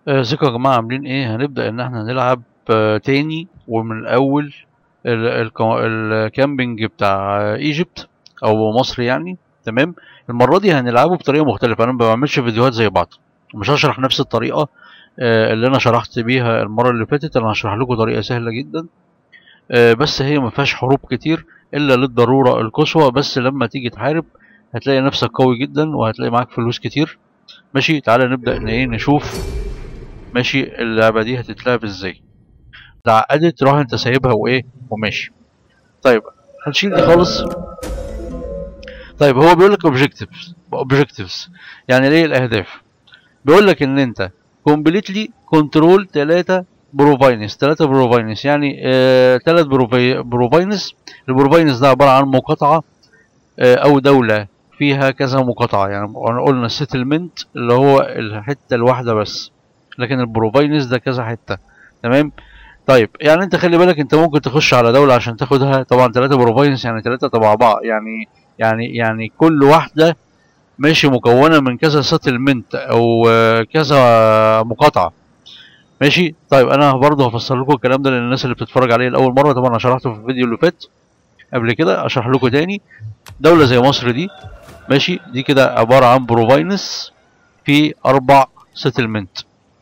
آه، ازيكم يا جماعة عاملين ايه هنبدأ ان احنا نلعب آه، تاني ومن الاول ال- الكو- الكامبينج بتاع آه، ايجيبت او مصر يعني تمام المرة دي هنلعبه بطريقة مختلفة انا ما بعملش فيديوهات زي بعض مش هشرح نفس الطريقة آه، اللي انا شرحت بيها المرة اللي فاتت انا هشرح لكم طريقة سهلة جدا آه، بس هي ما فيهاش حروب كتير الا للضرورة القصوى بس لما تيجي تحارب هتلاقي نفسك قوي جدا وهتلاقي معاك فلوس كتير ماشي تعالى نبدأ ان ايه نشوف ماشي اللعبة دي هتتلعب ازاي اتعقدت روح انت سايبها وايه وماشي طيب هنشيل دي خالص طيب هو بيقول لك اوبجكتيفز اوبجكتيفز يعني ليه الاهداف بيقول لك ان انت كومبليتلي كنترول 3 بروفاينس 3 بروفاينس يعني 3 بروفاينس البروفاينس ده عباره عن مقاطعه آه، او دوله فيها كذا مقاطعه يعني قلنا السيتلمنت اللي هو الحته الواحده بس لكن البروفاينس ده كذا حته تمام طيب يعني انت خلي بالك انت ممكن تخش على دوله عشان تاخدها طبعا ثلاثه بروفاينس يعني ثلاثه تبع بعض يعني يعني يعني كل واحده ماشي مكونه من كذا سيتلمنت او آه، كذا مقاطعه ماشي طيب انا برضه هفسر لكم الكلام ده للناس اللي بتتفرج عليه لاول مره طبعا انا شرحته في الفيديو اللي فات قبل كده اشرح لكم تاني دوله زي مصر دي ماشي دي كده عباره عن بروفاينس في اربع سيتلمنت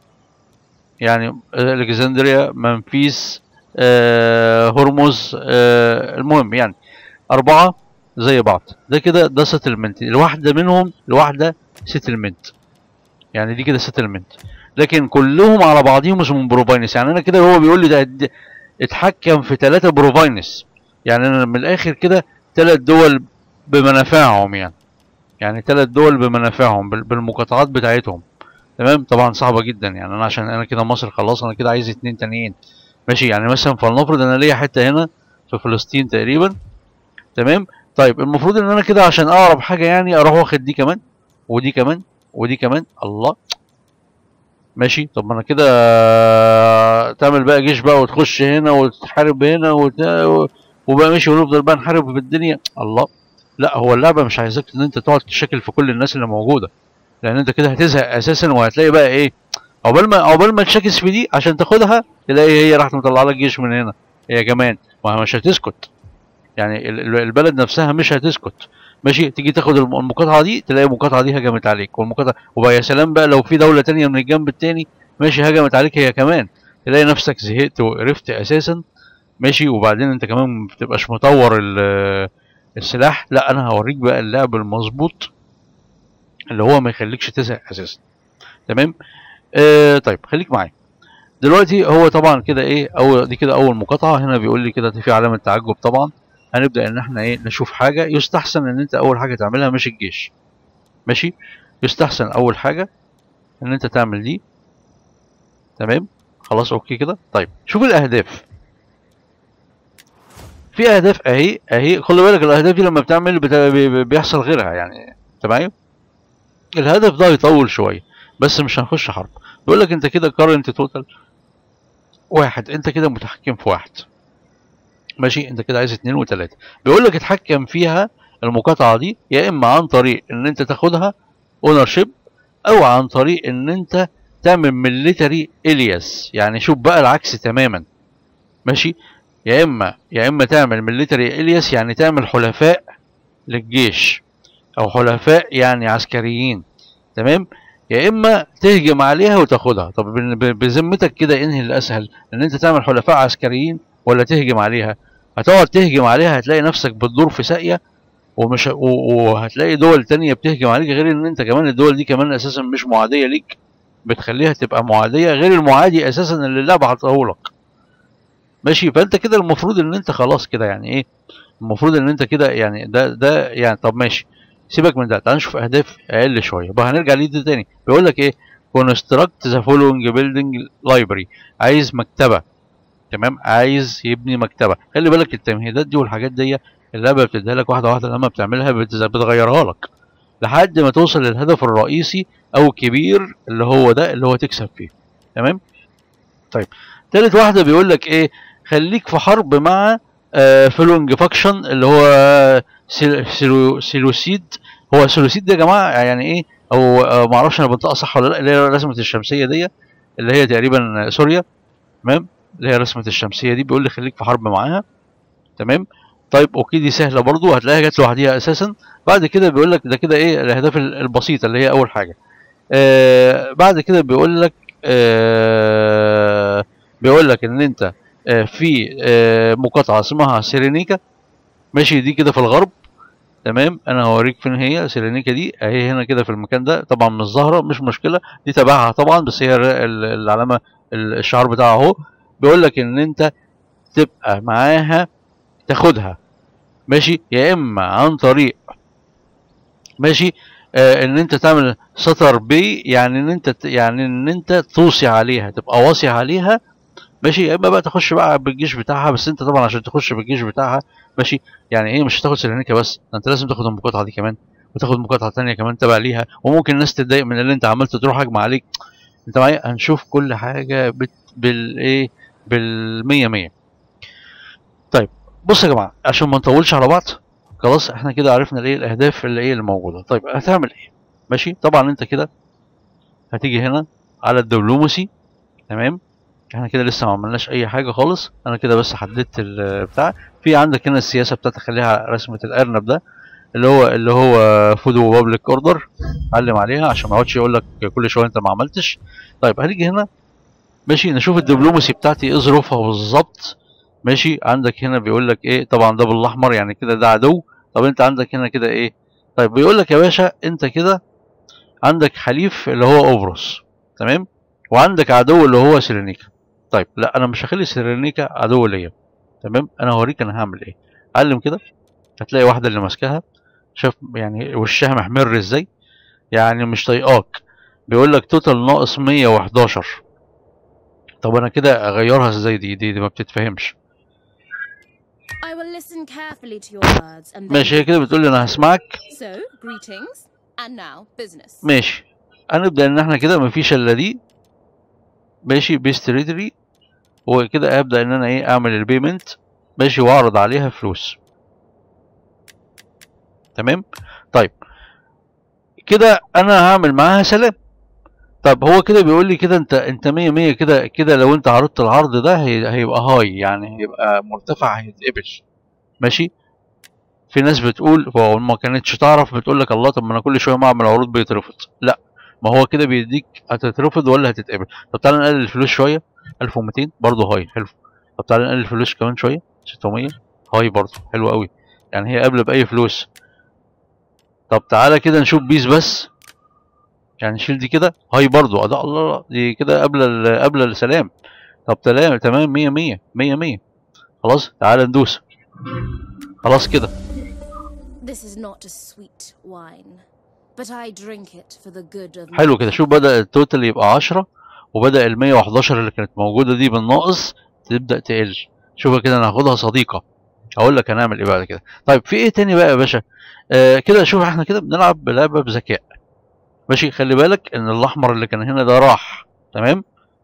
يعني الكسندريا منفيس آه هرمز آه المهم يعني اربعه زي بعض ده كده ده سيتلمنت الواحده منهم الواحده سيتلمنت يعني دي كده سيتلمنت لكن كلهم على بعضهم اسمهم بروفاينس يعني انا كده هو بيقول لي ده ده اتحكم في ثلاثه بروفاينس يعني انا من الاخر كده ثلاث دول بمنافعهم يعني يعني ثلاث دول بمنافعهم بال- بالمقاطعات بتاعتهم تمام طبعا صعبه جدا يعني انا عشان انا كده مصر خلاص انا كده عايز اتنين تانيين ماشي يعني مثلا فلنفرض انا ليا حته هنا في فلسطين تقريبا تمام طيب المفروض ان انا كده عشان اقرب حاجه يعني اروح واخد دي كمان ودي كمان ودي كمان الله ماشي طب ما انا كده تعمل بقى جيش بقى وتخش هنا وتحارب هنا وت... وبقى ماشي ونفضل بقى نحارب في الدنيا الله لا هو اللعبه مش عايزاك ان انت تقعد تشكل في كل الناس اللي موجوده لان انت كده هتزهق اساسا وهتلاقي بقى ايه عقبال ما عقبال ما تشاكس في دي عشان تاخدها تلاقي هي راحت مطلعه لك جيش من هنا هي كمان ما هي مش هتسكت يعني ال- ال- البلد نفسها مش هتسكت ماشي تيجي تاخد الم- المقاطعه دي تلاقي المقاطعه دي هجمت عليك والمقاطعه وبقى يا سلام بقى لو في دوله تانية من الجنب التاني ماشي هجمت عليك هي كمان تلاقي نفسك زهقت وقرفت اساسا ماشي وبعدين انت كمان ما بتبقاش مطور ال- السلاح لا انا هوريك بقى اللعب المظبوط اللي هو ما يخليكش تزهق اساسا تمام آه طيب خليك معايا دلوقتي هو طبعا كده ايه اول دي كده اول مقاطعه هنا بيقول لي كده في علامه تعجب طبعا هنبدا ان احنا ايه نشوف حاجه يستحسن ان انت اول حاجه تعملها مش الجيش ماشي يستحسن اول حاجه ان انت تعمل دي تمام خلاص اوكي كده طيب شوف الاهداف في اهداف اهي اهي خلي بالك الاهداف دي لما بتعمل بت... بي- بي- بيحصل غيرها يعني تمام الهدف ده يطول شويه بس مش هنخش حرب بيقول لك انت كده كارنت توتال واحد انت كده متحكم في واحد ماشي انت كده عايز اتنين وتلاته بيقول لك اتحكم فيها المقاطعه دي يا اما عن طريق ان انت تاخدها اونر شيب او عن طريق ان انت تعمل ميليتري الياس يعني شوف بقى العكس تماما ماشي يا اما يا اما تعمل ميليتري الياس يعني تعمل حلفاء للجيش او حلفاء يعني عسكريين تمام يا اما تهجم عليها وتاخدها طب بن- ب- بذمتك كده انهي الاسهل ان انت تعمل حلفاء عسكريين ولا تهجم عليها هتقعد تهجم عليها هتلاقي نفسك بتدور في ساقيه ومش و- وهتلاقي دول تانية بتهجم عليك غير ان انت كمان الدول دي كمان اساسا مش معاديه ليك بتخليها تبقى معاديه غير المعادي اساسا اللي اللعبه حاطه لك ماشي فانت كده المفروض ان انت خلاص كده يعني ايه المفروض ان انت كده يعني ده ده يعني طب ماشي سيبك من ده تعال نشوف اهداف اقل شويه بقى هنرجع ليه ده تاني بيقول لك ايه كونستراكت ذا فولوينج بيلدينج لايبرري عايز مكتبه تمام عايز يبني مكتبه خلي بالك التمهيدات دي والحاجات دي اللعبه بتديها لك واحده واحده لما بتعملها بت- بتغيرها لك لحد ما توصل للهدف الرئيسي او الكبير اللي هو ده اللي هو تكسب فيه تمام طيب تالت واحده بيقول لك ايه خليك في حرب مع آه فلونج فاكشن اللي هو سيل- سيلو سيلوسيد هو سيلوسيد ده يا جماعه يعني ايه او آه معرفش انا بنطقها صح ولا لا اللي هي رسمه الشمسيه دي اللي هي تقريبا سوريا تمام اللي هي رسمه الشمسيه دي بيقول لي خليك في حرب معاها تمام طيب اوكي دي سهله برضو هتلاقيها جت لوحديها اساسا بعد كده بيقول لك ده كده ايه الاهداف ال- البسيطه اللي هي اول حاجه آه بعد كده بيقول لك آه بيقول لك ان انت آه في آه مقاطعه اسمها سيرينيكا ماشي دي كده في الغرب تمام انا هوريك فين هي سيرينيكا دي اهي هنا كده في المكان ده طبعا مش ظاهره مش مشكله دي تبعها طبعا بس هي ال- ال- العلامه ال- الشعار بتاعها اهو بيقول لك ان انت تبقى معاها تاخدها ماشي يا اما عن طريق ماشي آه ان انت تعمل سطر بي يعني ان انت ت- يعني ان انت توصي عليها تبقى واصي عليها ماشي يا اما بقى تخش بقى بالجيش بتاعها بس انت طبعا عشان تخش بالجيش بتاعها ماشي يعني ايه مش هتاخد سيرينيكا بس ده انت لازم تاخد المقاطعه دي كمان وتاخد مقاطعه تانية كمان تبع ليها وممكن الناس تتضايق من اللي انت عملته تروح هجمه عليك انت معايا هنشوف كل حاجه بت بالايه بالمية مية طيب بص يا جماعه عشان ما نطولش على بعض خلاص احنا كده عرفنا الايه الاهداف اللي ايه اللي موجوده طيب هتعمل ايه ماشي طبعا انت كده هتيجي هنا على الدبلوماسي تمام احنا كده لسه ما عملناش اي حاجه خالص انا كده بس حددت البتاع في عندك هنا السياسه بتاعتك خليها رسمه الارنب ده اللي هو اللي هو فود وبابليك اوردر علم عليها عشان ما يقعدش يقول لك كل شويه انت ما عملتش طيب هنيجي هنا ماشي نشوف الدبلوماسي بتاعتي ايه ظروفها بالظبط ماشي عندك هنا بيقول لك ايه طبعا ده بالاحمر يعني كده ده عدو طب انت عندك هنا كده ايه طيب بيقول لك يا باشا انت كده عندك حليف اللي هو اوبروس تمام وعندك عدو اللي هو سيرينيكا طيب لا انا مش هخلي سيرينيكا عدو ليا تمام انا هوريك انا هعمل ايه علم كده هتلاقي واحده اللي ماسكاها شاف يعني وشها محمر ازاي يعني مش طايقاك بيقول لك توتال ناقص 111 طب انا كده اغيرها ازاي دي دي, دي ما بتتفهمش I will listen carefully to your words and then ماشي هي كده بتقول لي انا هسمعك So, greetings. And now, business. ماشي هنبدا ان احنا كده مفيش الا دي ماشي بيست تريتري وكده ابدا ان انا ايه اعمل البيمنت ماشي واعرض عليها فلوس تمام طيب كده انا هعمل معاها سلام طب هو كده بيقول لي كده انت انت 100 100 كده كده لو انت عرضت العرض ده هي- هيبقى هاي يعني هيبقى مرتفع هيتقبل ماشي في ناس بتقول هو ما كانتش تعرف بتقول لك الله طب ما انا كل شويه ما اعمل عروض بيترفض لا ما هو كده بيديك هتترفض ولا هتتقبل طب تعالى نقلل الفلوس شويه 1200 برضه هاي حلو طب تعالى نقلل الفلوس كمان شويه 600 هاي برضه حلو قوي يعني هي قبل باي فلوس طب تعالى كده نشوف بيس بس يعني شيل دي كده هاي برضه ده الله الله دي كده قبل ال- قبل السلام طب تمام تمام 100 100 100 100 خلاص تعالى ندوس خلاص كده This is not a sweet wine, but I drink it for the good of حلو my كده شوف بدأ التوتال يبقى 10 وبدأ ال 111 اللي كانت موجودة دي بالناقص تبدأ تقل شوف كده انا هاخدها صديقة هقول لك هنعمل ايه بعد كده طيب في ايه تاني بقى يا باشا آه كده شوف احنا كده بنلعب بلعبة بذكاء ماشي خلي بالك ان الاحمر اللي كان هنا ده راح تمام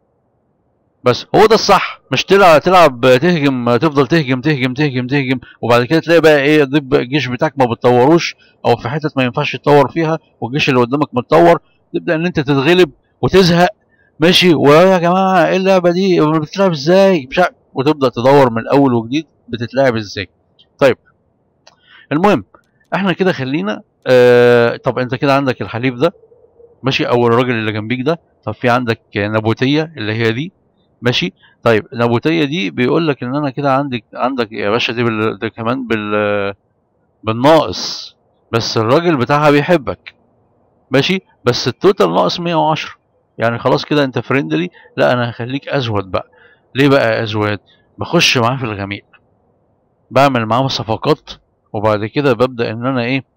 بس هو ده الصح مش تلعب تلعب تهجم تفضل تهجم تهجم تهجم تهجم وبعد كده تلاقي بقى ايه ضب الجيش بتاعك ما بتطوروش او في حتت ما ينفعش تطور فيها والجيش اللي قدامك متطور تبدا ان انت تتغلب وتزهق ماشي ويا جماعه ايه اللعبه دي بتتلعب ازاي مش عارف. وتبدا تدور من الاول وجديد بتتلعب ازاي طيب المهم احنا كده خلينا آه طب انت كده عندك الحليف ده ماشي او الراجل اللي جنبيك ده طب في عندك نابوتيه اللي هي دي ماشي طيب النابوتيه دي بيقول لك ان انا كده عندك عندك يا باشا دي, بال... دي كمان بال بالناقص بس الراجل بتاعها بيحبك ماشي بس التوتال ناقص 110 يعني خلاص كده انت فريندلي لا انا هخليك ازود بقى ليه بقى ازود بخش معاه في الغميق بعمل معاه صفقات وبعد كده ببدا ان انا ايه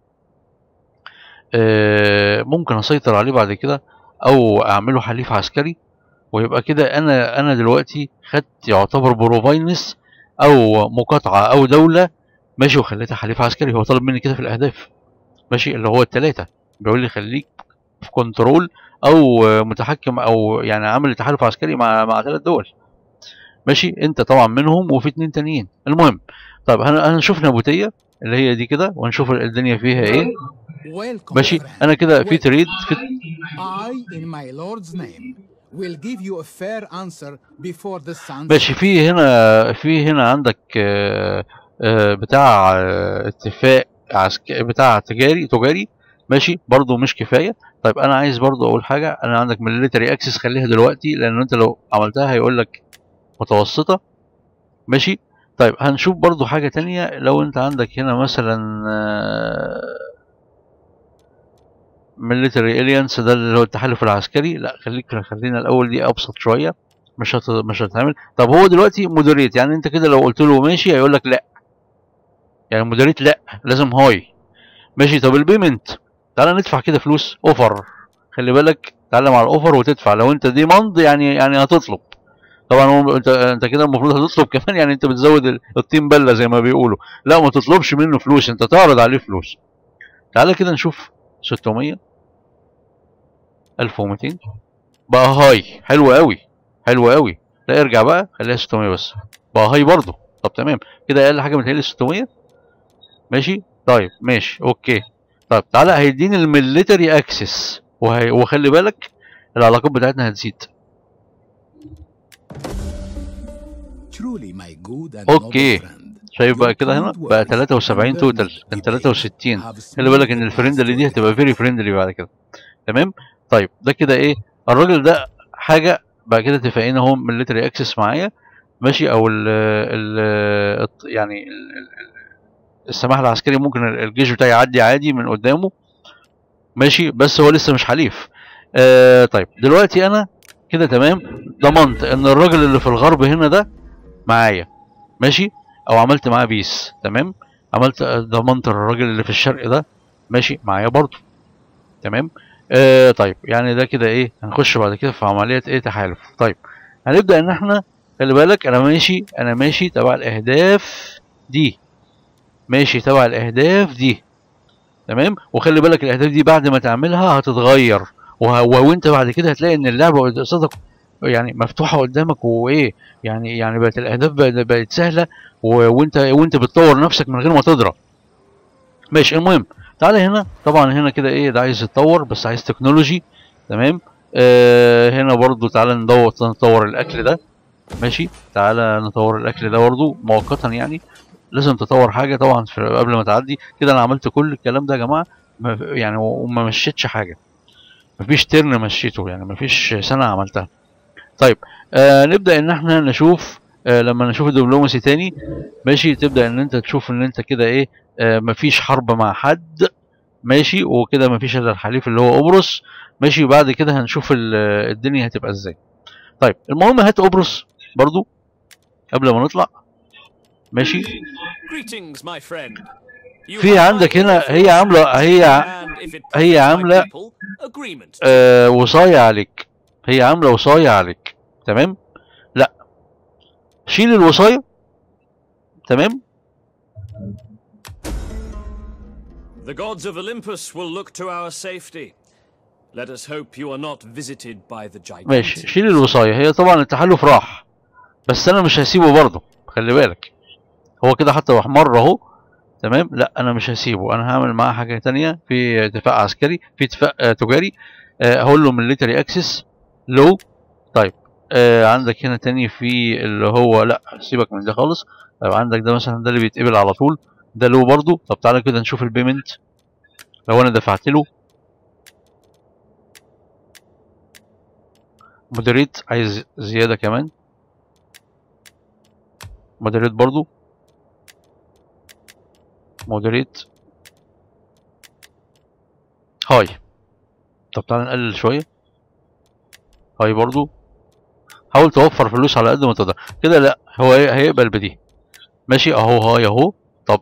آه ممكن اسيطر عليه بعد كده او اعمله حليف عسكري ويبقى كده انا انا دلوقتي خدت يعتبر بروفاينس او مقاطعه او دوله ماشي وخليتها حليف عسكري هو طالب مني كده في الاهداف ماشي اللي هو الثلاثه بيقول لي خليك في كنترول او متحكم او يعني عامل تحالف عسكري مع مع ثلاث دول ماشي انت طبعا منهم وفي اتنين تانيين المهم طب هن- هنشوف نابوتيه اللي هي دي كده ونشوف الدنيا فيها ايه Welcome, ماشي friend. انا كده في Welcome. تريد في I, in my lord's name, will give you a fair answer before the sun ماشي في هنا في هنا عندك آه، آه، بتاع آه، اتفاق عسك... بتاع تجاري تجاري ماشي برضو مش كفايه طيب انا عايز برضو اقول حاجه انا عندك ميليتري اكسس خليها دلوقتي لان انت لو عملتها هيقول لك متوسطه ماشي طيب هنشوف برضو حاجه تانية لو انت عندك هنا مثلا ميليتري اليانس ده اللي هو التحالف العسكري لا خليك خلينا الاول دي ابسط شويه مش هت... مش هتعمل طب هو دلوقتي مودريت يعني انت كده لو قلت له ماشي هيقول لك لا يعني مودريت لا لازم هاي ماشي طب البيمنت تعالى ندفع كده فلوس اوفر خلي بالك تعالى مع الاوفر وتدفع لو انت دي مند يعني يعني هتطلب طبعا هو انت انت كده المفروض هتطلب كمان يعني انت بتزود ال- الطين بله زي ما بيقولوا لا ما تطلبش منه فلوس انت تعرض عليه فلوس تعالى كده نشوف 600 1200 بقى هاي حلو قوي حلو قوي لا ارجع بقى خليها 600 بس بقى هاي برضه طب تمام كده اقل حاجه متهيألي 600 ماشي طيب ماشي اوكي طيب تعالى هيديني الميليتري اكسس وهي... وخلي بالك العلاقات بتاعتنا هتزيد Truly, my good and اوكي noble friend. شايف بقى كده هنا بقى 73 توتال كان 63 خلي بالك ان الفريندلي دي هتبقى فيري فريندلي بعد كده تمام طيب ده كده ايه الراجل ده حاجه بعد كده اتفاقين اهو ميليتري اكسس معايا ماشي او ال ال يعني ال- ال- السماح العسكري ممكن الجيش بتاعي يعدي عادي من قدامه ماشي بس هو لسه مش حليف آه طيب دلوقتي انا كده تمام ضمنت ان الراجل اللي في الغرب هنا ده معايا ماشي او عملت معاه بيس تمام عملت ضمنت الراجل اللي في الشرق ده ماشي معايا برضه تمام آه طيب يعني ده كده ايه هنخش بعد كده في عمليه ايه تحالف طيب هنبدا ان احنا خلي بالك انا ماشي انا ماشي تبع الاهداف دي ماشي تبع الاهداف دي تمام وخلي بالك الاهداف دي بعد ما تعملها هتتغير وه- و- وانت بعد كده هتلاقي ان اللعبه قصادك يعني مفتوحه قدامك وايه يعني يعني بقت الاهداف بقت, بقت سهله و- وانت وانت بتطور نفسك من غير ما تضرب ماشي المهم تعالى هنا طبعا هنا كده ايه ده عايز يتطور بس عايز تكنولوجي تمام آه هنا برضو تعالى ندور نطور الاكل ده ماشي تعالى نطور الاكل ده برضو مؤقتا يعني لازم تطور حاجه طبعا في قبل ما تعدي كده انا عملت كل الكلام ده يا جماعه ما يعني وما مشيتش حاجه مفيش ترن مشيته يعني مفيش سنه عملتها طيب آه نبدا ان احنا نشوف آه لما نشوف الدبلوماسي تاني ماشي تبدا ان انت تشوف ان انت كده ايه آه مفيش حرب مع حد ماشي وكده مفيش الا الحليف اللي هو قبرص ماشي وبعد كده هنشوف ال- الدنيا هتبقى ازاي طيب المهم هات قبرص برضو قبل ما نطلع ماشي Greetings, my friend. You في have عندك my هنا info, هي عاملة هي and if it هي pleases my عاملة people, agreement. آه وصاية عليك هي عاملة وصاية عليك تمام لا شيل الوصاية تمام The gods of Olympus will look to our safety. Let us hope you are not visited by the ماشي gigantic. شيل الوصاية هي طبعا التحالف راح بس انا مش هسيبه برضه خلي بالك هو كده حتى لو احمر اهو تمام لا انا مش هسيبه انا هعمل معاه حاجه تانية في اتفاق عسكري في اتفاق آه تجاري آه هقول له ميليتري اكسس لو طيب آه عندك هنا تاني في اللي هو لا سيبك من ده خالص طيب عندك ده مثلا ده اللي بيتقبل على طول ده لو برضه طب تعالى كده نشوف البيمنت لو انا دفعت له مودريت عايز زياده كمان مودريت برضو مودريت هاي طب تعالى نقلل شويه هاي برضو حاول توفر فلوس على قد ما تقدر كده لا هو هي- هيقبل بدي ماشي اهو هاي اهو طب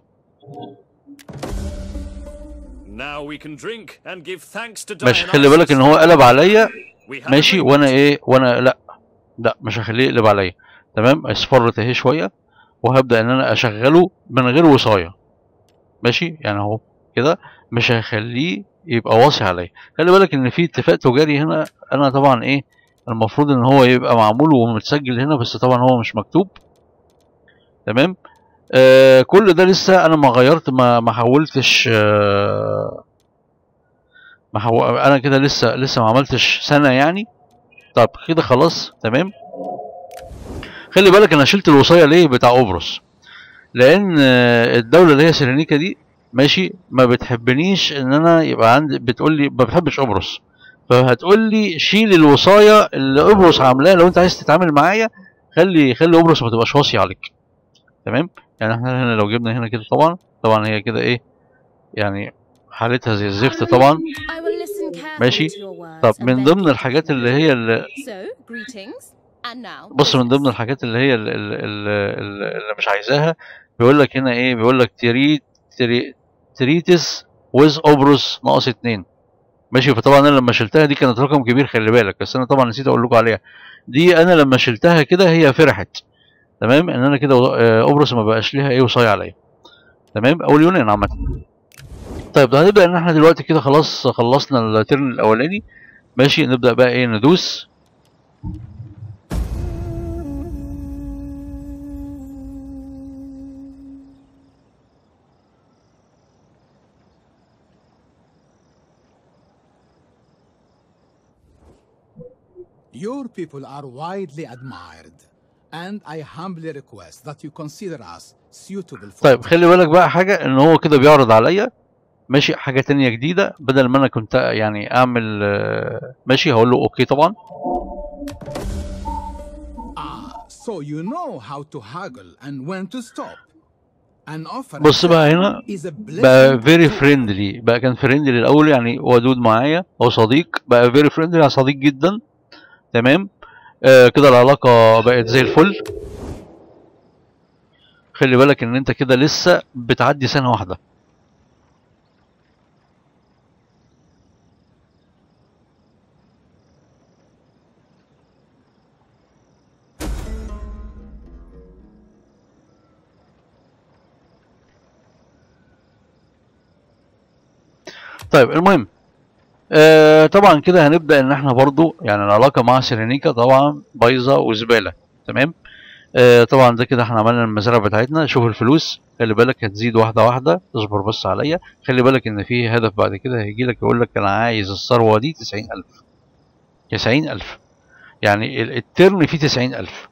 Now we can drink and give thanks to ماشي خلي بالك ان هو Dionysus. قلب عليا We have ماشي agreement. وانا ايه وانا لا لا مش هخليه يقلب عليا تمام اصفرت اهي شويه وهبدا ان انا اشغله من غير وصايه ماشي يعني اهو كده مش هخليه يبقى واصي عليا خلي بالك ان في اتفاق تجاري هنا انا طبعا ايه المفروض ان هو يبقى معمول ومتسجل هنا بس طبعا هو مش مكتوب تمام آه كل ده لسه انا ما غيرت ما ما حولتش آه ما حو... انا كده لسه لسه ما عملتش سنه يعني طب كده خلاص تمام خلي بالك انا شلت الوصايه ليه بتاع قبرص لان آه، الدوله اللي هي سيرينيكا دي ماشي ما بتحبنيش ان انا يبقى عندي بتقول لي ما بتحبش قبرص فهتقول لي شيل الوصايه اللي قبرص عاملاها لو انت عايز تتعامل معايا خلي خلي قبرص ما تبقاش واصيه عليك تمام يعني احنا هنا لو جبنا هنا كده طبعا طبعا هي كده ايه يعني حالتها زي الزفت طبعا I will listen carefully ماشي to your words طب and من then ضمن keep الحاجات them اللي to هي them. اللي So, greetings. And now, بص من ضمن business. الحاجات اللي هي ال- ال- ال- ال- اللي مش عايزاها بيقول لك هنا ايه بيقول لك تريت تري تريتس ويز اوبروس ناقص اتنين ماشي فطبعا انا لما شلتها دي كانت رقم كبير خلي بالك بس انا طبعا نسيت اقول لكم عليها دي انا لما شلتها كده هي فرحت تمام ان انا كده آه، اوبروس ما بقاش ليها ايه وصايه عليا تمام او اليونان عامه طيب ده هنبدا ان احنا دلوقتي كده خلاص خلصنا الترن الاولاني ماشي نبدا بقى ايه ندوس Your people are widely admired, and I humbly request that you consider us suitable for طيب خلي بالك بقى حاجة ان هو كده بيعرض عليا ماشي حاجة تانية جديدة بدل ما انا كنت يعني اعمل آه، ماشي هقول له اوكي طبعا Ah, so you know how to haggle and when to stop. An offer بص بقى هنا is a بقى blessing فيري to- فريندلي بقى كان فريندلي الاول يعني ودود معايا هو صديق بقى فيري فريندلي يعني صديق جدا تمام آه كده العلاقة بقت زي الفل خلي بالك ان انت كده لسه بتعدي سنة واحدة طيب المهم آه طبعا كده هنبدأ ان احنا برضو يعني العلاقة مع سيرينيكا طبعا بايظة وزبالة تمام آه طبعا ده كده احنا عملنا المزرعة بتاعتنا شوف الفلوس خلي بالك هتزيد واحدة واحدة اصبر بس عليا خلي بالك ان في هدف بعد كده هيجي لك يقول لك انا عايز الثروة دي تسعين ألف تسعين ألف يعني ال- الترم فيه تسعين ألف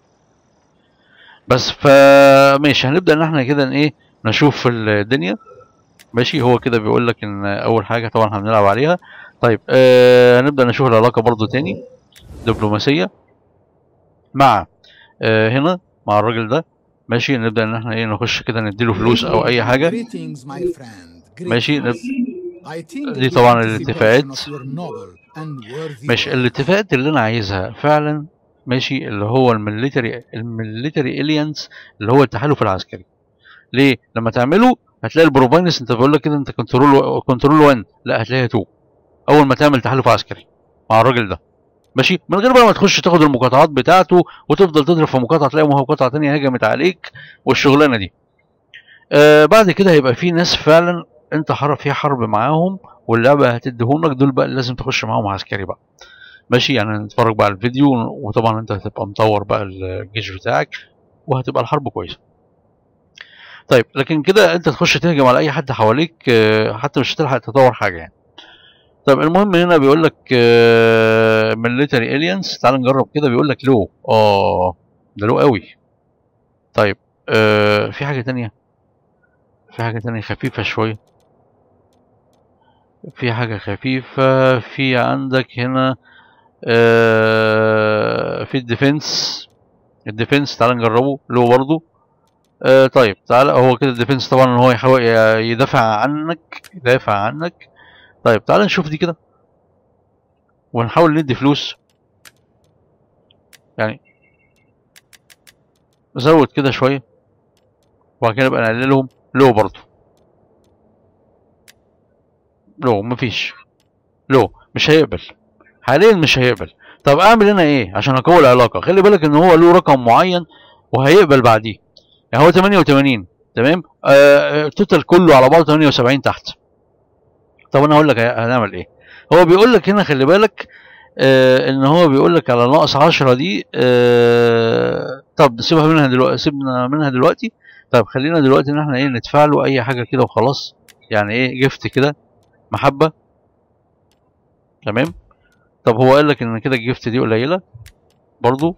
بس فماشي هنبدأ ان احنا كده ايه نشوف الدنيا ماشي هو كده بيقول لك ان اول حاجة طبعا هنلعب عليها طيب آه هنبدأ نشوف العلاقة برضو تاني دبلوماسية مع آه هنا مع الراجل ده ماشي نبدأ ان احنا ايه نخش كده نديله فلوس او اي حاجة Greetings, my friend. ماشي نب... Greetings. I think دي the طبعا anticipation الاتفاقات. of your noble and worthy ماشي work. الاتفاقات اللي انا عايزها فعلا ماشي اللي هو الميليتري الميليتري اليانس اللي هو التحالف العسكري ليه لما تعمله هتلاقي البروفاينس انت بقول لك كده انت كنترول كنترول 1 لا هتلاقيها 2 اول ما تعمل تحالف عسكري مع الراجل ده ماشي من غير بقى ما تخش تاخد المقاطعات بتاعته وتفضل تضرب في مقاطعه تلاقي مقاطعه تانية هجمت عليك والشغلانه دي آه بعد كده هيبقى في ناس فعلا انت حرب فيها حرب معاهم واللعبه هتديهم لك دول بقى اللي لازم تخش معاهم عسكري بقى ماشي يعني نتفرج بقى على الفيديو وطبعا انت هتبقى مطور بقى الجيش بتاعك وهتبقى الحرب كويسه طيب لكن كده انت تخش تهجم على اي حد حواليك آه، حتى مش هتلحق تطور حاجه يعني طيب المهم هنا بيقول لك ميليتري اليانس تعال نجرب كده بيقول لك لو اه ده لو قوي طيب آه في حاجه تانية في حاجه تانية خفيفه شويه في حاجه خفيفه في عندك هنا آه في الديفنس الديفنس تعال نجربه لو برضه آه طيب تعال هو كده الديفنس طبعا ان هو يحاول ي- يدافع عنك يدافع عنك طيب تعال نشوف دي كده ونحاول ندي فلوس يعني زود كده شويه وبعد كده نبقى نقللهم لو برضه لو مفيش لو مش هيقبل حاليا مش هيقبل طب اعمل انا ايه عشان اقوي العلاقه خلي بالك ان هو له رقم معين وهيقبل بعديه يعني هو 88 تمام آه التوتال كله على بعضه 78 تحت طب انا هقول لك هنعمل ايه هو بيقول لك هنا خلي بالك آه ان هو بيقول لك على ناقص 10 دي آه طب سيبها منها دلوقتي سيبنا منها دلوقتي طب خلينا دلوقتي ان احنا ايه ندفع له اي حاجه كده وخلاص يعني ايه جفت كده محبه تمام طب هو قال لك ان كده الجفت دي قليله برضو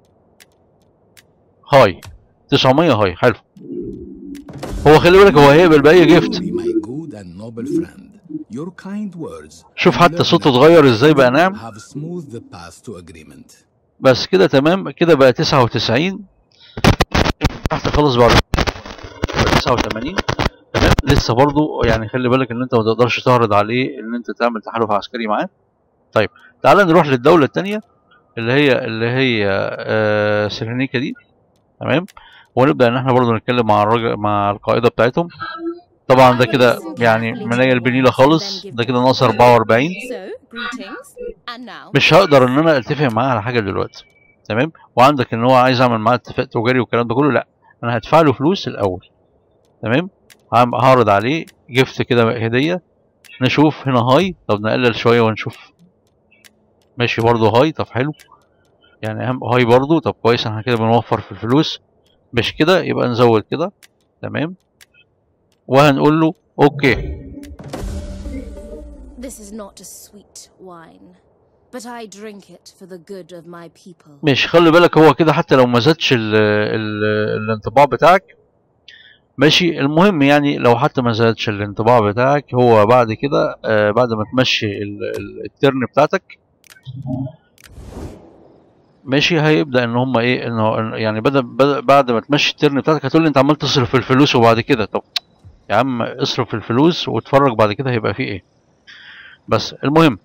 هاي 900 هاي حلو هو خلي بالك هو هيقبل باي جفت Truly, my good and noble friend, your kind words شوف and حتى صوته learned اتغير ازاي بقى ناعم have smoothed the path to agreement. بس كده تمام كده بقى 99 تحت خالص بعد بقى 89 تمام لسه برضو يعني خلي بالك ان انت ما تقدرش تعرض عليه ان انت تعمل تحالف عسكري معاه طيب تعال نروح للدولة التانية اللي هي اللي هي آه سيرينيكا دي تمام ونبدأ ان احنا برضو نتكلم مع الراجل مع القائدة بتاعتهم طبعا ده كده يعني منيل بنيلة خالص ده كده ناقص 44 So, greetings. And now, مش هقدر ان انا اتفق معاه على حاجه دلوقتي تمام وعندك ان هو عايز اعمل معاه اتفاق تجاري والكلام ده كله لا انا هدفع له فلوس الاول تمام هعم- هعرض عليه جفت كده هديه نشوف هنا هاي طب نقلل شويه ونشوف ماشي برضه هاي طب حلو يعني اهم هاي برضه طب كويس احنا كده بنوفر في الفلوس مش كده يبقى نزود كده تمام وهنقول له اوكي this is not a sweet wine, but I drink it for the good of my people. مش خلي بالك هو كده حتى لو ما زادش ال ال الانطباع بتاعك ماشي المهم يعني لو حتى ما زادش الانطباع بتاعك هو بعد كده آه بعد ما تمشي ال- ال- الترن بتاعتك ماشي هيبدا ان هم ايه انه إنه يعني بدا بدا بعد ما تمشي الترن بتاعتك هتقول لي انت عمال تصرف في الفلوس وبعد كده طب يا عم اصرف في الفلوس واتفرج بعد كده هيبقى فيه ايه بس المهم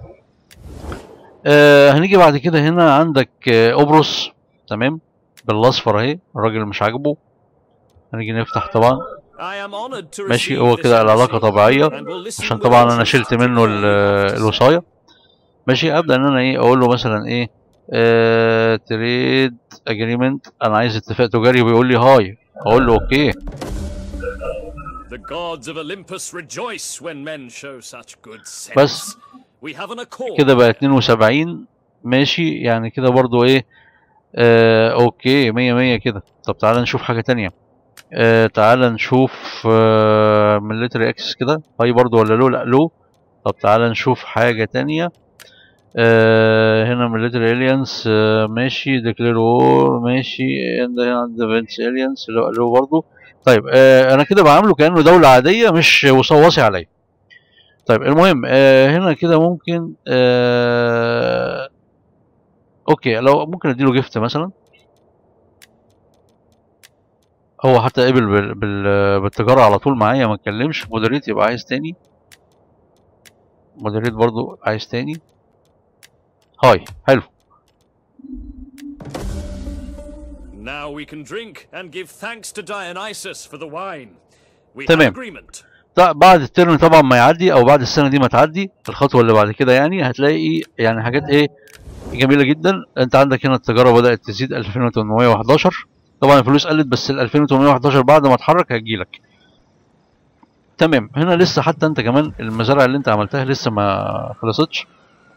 آه هنيجي بعد كده هنا عندك آه قبرص تمام بالاصفر اهي الراجل مش عاجبه هنيجي نفتح طبعا I am honored to ماشي receive هو this كده العلاقة embassy طبيعية and will listen عشان with طبعا انا interest شلت to منه all ال- you have to say. الوصاية ماشي ابدا ان انا ايه اقول له مثلا ايه آه تريد اجريمنت انا عايز اتفاق تجاري وبيقول لي هاي اقول له اوكي The gods of Olympus rejoice when men show such good sense. بس We have an accord. كده بقى here. 72 ماشي يعني كده برضو ايه آه اوكي 100 100 كده طب تعالى نشوف حاجة تانية آه تعالى نشوف آه ميليتري اكسس كده هاي برضو ولا لو لا لو طب تعالى نشوف حاجة تانية آه هنا ميليتري اليانس آه ماشي ديكلير وور ماشي هنا عند فينس اليانس لو لو برضو طيب آه انا كده بعامله كأنه دولة عادية مش وصواصي عليا طيب المهم آه هنا كده ممكن آه اوكي لو ممكن اديله جيفت مثلا هو حتى قبل بال... بال... بالتجارة على طول معايا ما اتكلمش مودريت يبقى عايز تاني مودريت برضو عايز تاني هاي حلو Now we can drink and give thanks to Dionysus for the wine. We have تمام. agreement. ط- بعد الترم طبعا ما يعدي او بعد السنه دي ما تعدي الخطوه اللي بعد كده يعني هتلاقي يعني حاجات ايه جميله جدا انت عندك هنا التجاره بدات تزيد 2811 طبعا الفلوس قلت بس ال 2811 بعد ما اتحرك هتجيلك تمام هنا لسه حتى انت كمان المزارع اللي انت عملتها لسه ما خلصتش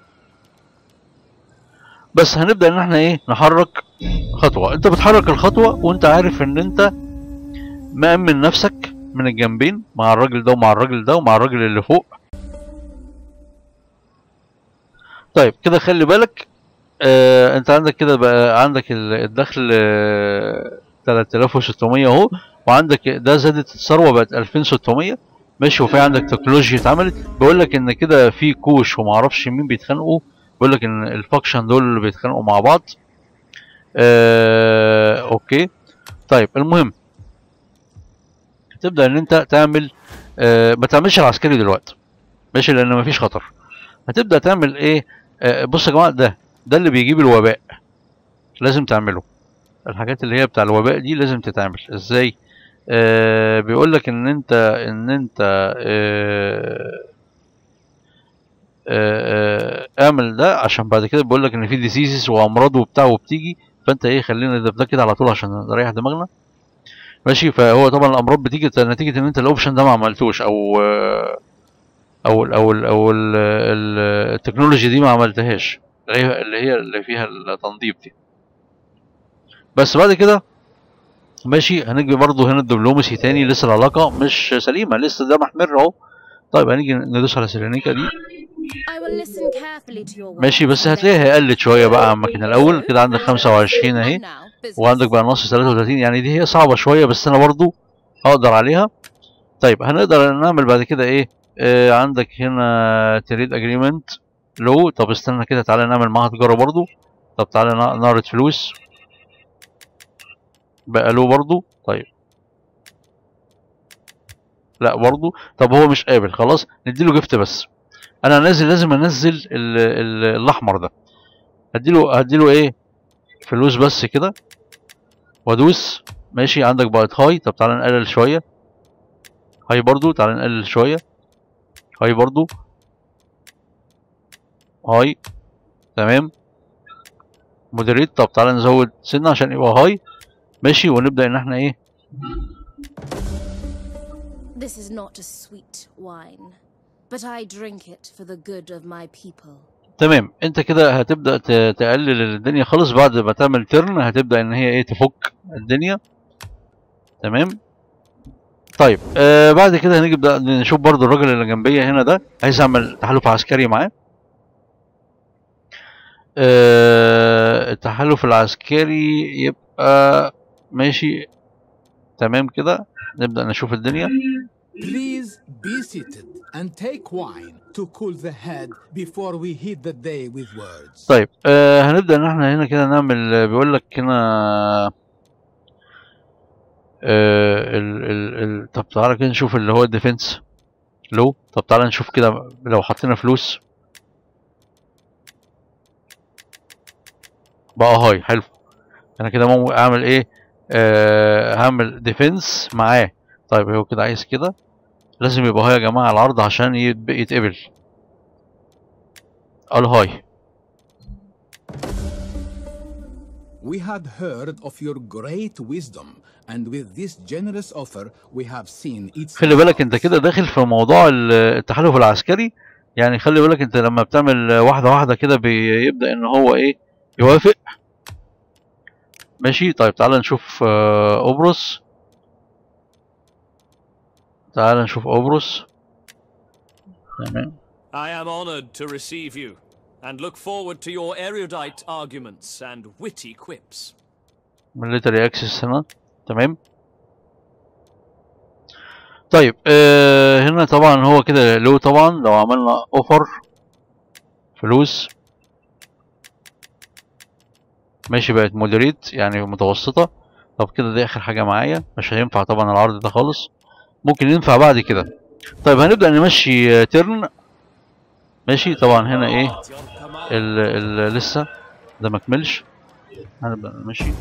بس هنبدا ان احنا ايه نحرك خطوه انت بتحرك الخطوه وانت عارف ان انت مأمن نفسك من الجنبين مع الراجل ده ومع الراجل ده ومع الراجل اللي فوق طيب كده خلي بالك آه انت عندك كده بقى عندك ال- الدخل آه 3600 اهو وعندك ده زادت الثروه بقت 2600 ماشي وفي عندك تكنولوجيا اتعملت بيقول لك ان كده في كوش وما اعرفش مين بيتخانقوا بيقول لك ان الفاكشن دول اللي بيتخانقوا مع بعض آه اوكي طيب المهم تبدا ان انت تعمل آه ما تعملش العسكري دلوقتي ماشي لان مفيش خطر هتبدا تعمل ايه آه بص يا جماعه ده ده اللي بيجيب الوباء لازم تعمله الحاجات اللي هي بتاع الوباء دي لازم تتعمل ازاي آه بيقول لك ان انت ان انت آه آه آه اعمل ده عشان بعد كده بيقول لك ان في ديسيزز وامراض وبتاع وبتيجي فانت ايه خلينا ده ده كده على طول عشان نريح دماغنا ماشي فهو طبعا الامراض بتيجي نتيجه ان انت الاوبشن ده ما عملتوش او او ال او ال او ال ال التكنولوجي دي ما عملتهاش اللي هي اللي هي اللي فيها التنظيف دي بس بعد كده ماشي هنيجي برضه هنا الدبلوماسي تاني لسه العلاقه مش سليمه لسه ده محمر اهو طيب هنيجي ندوس على سيرينيكا دي I will listen carefully to your words. ماشي بس and هتلاقيها make قلت شويه بقى عما كان الاول كده عندك 25 اهي And now, business. وعندك بقى نص 33 يعني دي هي صعبه شويه بس انا برضو اقدر عليها طيب هنقدر نعمل بعد كده ايه آه عندك هنا تريد اجريمنت لو طب استنى كده تعالى نعمل معاها تجاره برضو طب تعالى نا- نعرض فلوس بقى له برضو طيب لا برضو طب هو مش قابل خلاص نديله جفت بس انا نازل لازم انزل ال ال الاحمر ده هديله هديله ايه فلوس بس كده وادوس ماشي عندك بقت هاي طب تعالى نقلل شويه هاي برضو تعالى نقلل شويه هاي برضو هاي تمام مودريت طب تعالى نزود سنه عشان يبقى هاي ماشي ونبدا ان احنا ايه This is not a sweet wine, but I drink it for the good of my people. تمام انت كده هتبدا ت- تقلل الدنيا خالص بعد ما تعمل ترن هتبدا ان هي ايه تفك الدنيا تمام طيب آه بعد كده هنبدا نشوف برضو الراجل اللي جنبيه هنا ده عايز اعمل تحالف عسكري معاه آه التحالف العسكري يبقى ماشي تمام كده نبدا نشوف الدنيا Please be seated and take wine to cool the head before we heat the day with words. طيب آه هنبدأ ان احنا هنا كده نعمل آه، بيقول لك هنا آه ال ال ال طب تعالى كده نشوف اللي هو الديفنس لو طب تعالى نشوف كده لو حطينا فلوس بقى هاي حلو انا كده ممكن اعمل ايه آه هعمل ديفنس معاه طيب هو كده عايز كده لازم يبقى هاي يا جماعة العرض عشان يتب- يتقبل قال هاي We had heard of your great wisdom, and with this generous offer, we have seen its. خلي بالك انت results. كده داخل في موضوع ال- التحالف العسكري يعني خلي بالك انت لما بتعمل واحدة واحدة كده بيبدأ ان هو ايه يوافق ماشي طيب تعال نشوف آه، قبرص تعال نشوف قبرص تمام I am honored to receive you, and look forward to your erudite arguments and witty quips. ميليتري اكسس هنا تمام طيب آه هنا طبعا هو كده له طبعا لو عملنا اوفر فلوس ماشي بقت مودريت يعني متوسطة طب كده دي اخر حاجة معايا مش هينفع طبعا العرض ده خالص ممكن ينفع بعد كده طيب هنبدأ نمشي ترن ماشي طبعا هنا ايه ال ال لسه ده مكملش هنبدأ نمشي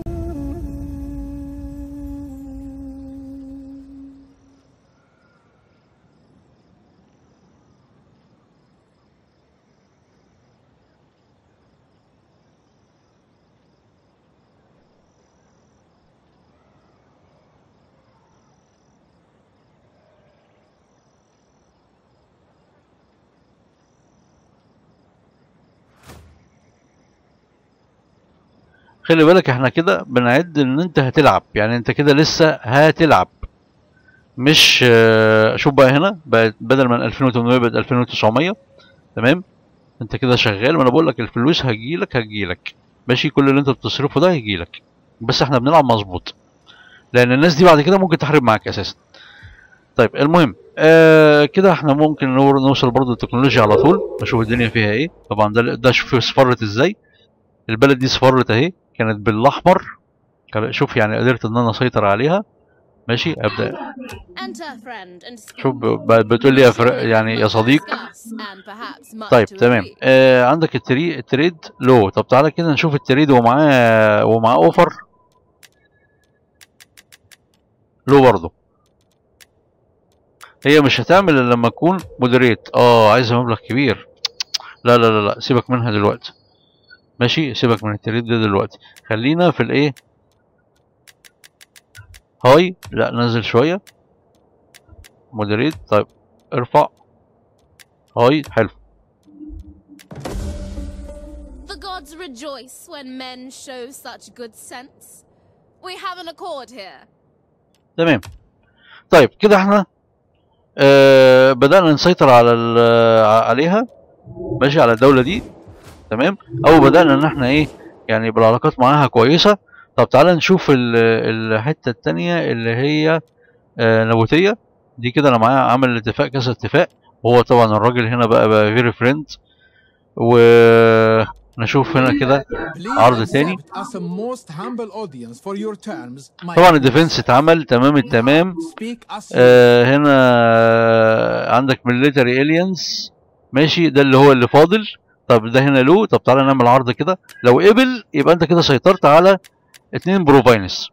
خلي بالك احنا كده بنعد ان انت هتلعب يعني انت كده لسه هتلعب مش آه، شوف بقى هنا بقت بدل من 2800 بقت 2900 تمام انت كده شغال وانا بقول لك الفلوس هتجيلك هتجيلك ماشي كل اللي انت بتصرفه ده هيجيلك بس احنا بنلعب مظبوط لان الناس دي بعد كده ممكن تحارب معاك اساسا طيب المهم آه كده احنا ممكن نور- نوصل برضو للتكنولوجيا على طول نشوف الدنيا فيها ايه طبعا ده ده شوف اصفرت ازاي البلد دي اصفرت اهي كانت بالاحمر كان- شوف يعني قدرت ان انا اسيطر عليها ماشي ابدا Enter, friend, and speak. شوف ب- بتقول لي يا فر... يعني يا صديق Discuss, and perhaps much طيب to تمام agree. آه عندك التري... التريد لو طب تعالى كده نشوف التريد ومعاه ومعاه اوفر لو برضه هي مش هتعمل الا لما تكون مودريت اه عايزه مبلغ كبير لا لا لا لا سيبك منها دلوقتي ماشي سيبك من التريد ده دلوقتي خلينا في الايه هاي لا نزل شويه مودريت طيب ارفع هاي حلو The gods rejoice when men show such good sense. We have an accord here. تمام طيب كده احنا آه بدأنا نسيطر على ال- عليها ماشي على الدوله دي تمام او بدانا ان احنا ايه يعني بالعلاقات معاها كويسه طب تعالى نشوف ال- الحته التانية اللي هي آه، نبوتيه دي كده انا معايا عامل اتفاق كذا اتفاق وهو طبعا الراجل هنا بقى بقى فيري فريند ونشوف هنا كده Please عرض تاني. accept as a most humble audience for your terms. my طبعا request. الديفنس اتعمل تمام التمام Speak as you آه هنا آه، عندك ميليتري الينز ماشي ده اللي هو اللي فاضل طب ده هنا له طب تعالى نعمل عرض كده لو قبل يبقى انت كده سيطرت على اتنين بروفاينس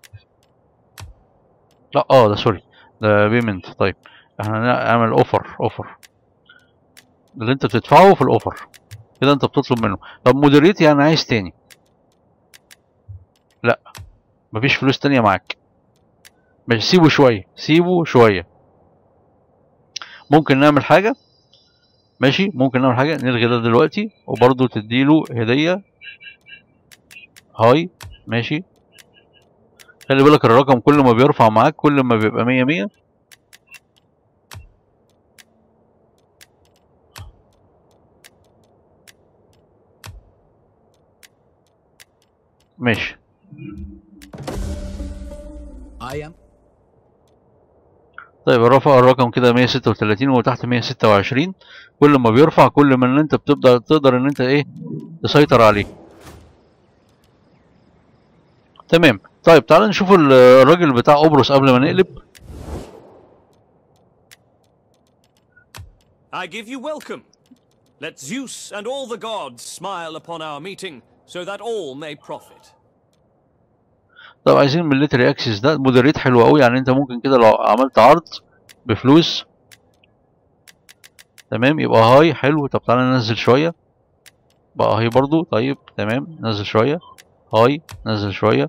لا اه ده سوري ده بيمنت طيب احنا هنعمل اوفر اوفر اللي انت بتدفعه في الاوفر كده انت بتطلب منه طب مودريت يعني عايز تاني لا مفيش فلوس تانية معاك ماشي سيبه شوية سيبه شوية ممكن نعمل حاجة ماشي ممكن نعمل حاجة نلغي ده دلوقتي وبرضه تديله هدية هاي ماشي خلي بالك الرقم كل ما بيرفع معاك كل ما بيبقى مية مية ماشي I am طيب رفع الرقم كده 136 وتحت 126 كل ما بيرفع كل ما ان انت بتبدا تقدر ان انت ايه تسيطر عليه تمام طيب تعال نشوف ال- الراجل بتاع قبرص قبل ما نقلب I give you welcome. Let Zeus and all the gods smile upon our meeting, so that all may profit. طب عايزين ميليتري اكسس ده مودريت حلو قوي يعني انت ممكن كده لو عملت عرض بفلوس تمام يبقى هاي حلو طب تعالى ننزل شويه بقى هاي برضو طيب تمام نزل شويه هاي نزل شويه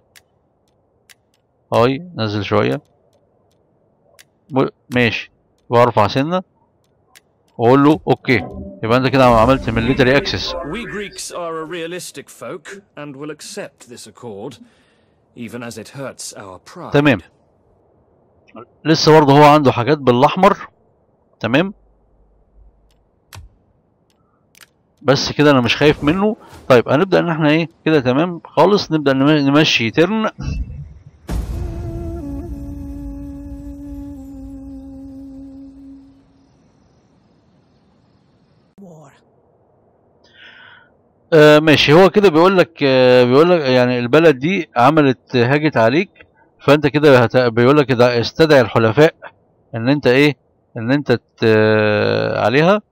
هاي نزل شويه م- ماشي وارفع سنه واقول له اوكي يبقى انت كده عملت ميليتري اكسس We Greeks are a realistic folk and will accept this accord, even as it hurts our pride. تمام لسه برضه هو عنده حاجات بالاحمر تمام بس كده انا مش خايف منه طيب هنبدا ان احنا ايه كده تمام خالص نبدا نم- نمشي ترن آه ماشي هو كده بيقول لك آه بيقول لك يعني البلد دي عملت هاجت عليك فانت كده هت... بيقول لك ده استدعي الحلفاء ان انت ايه ان انت ت... عليها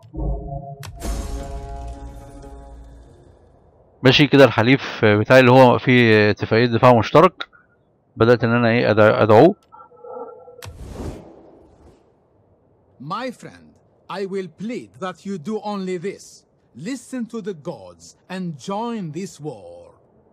ماشي كده الحليف بتاعي اللي هو فيه اتفاقية دفاع مشترك بدأت ان انا ايه أدع- ادعوه My friend, I will plead that you do only this. Listen to the gods and join this war.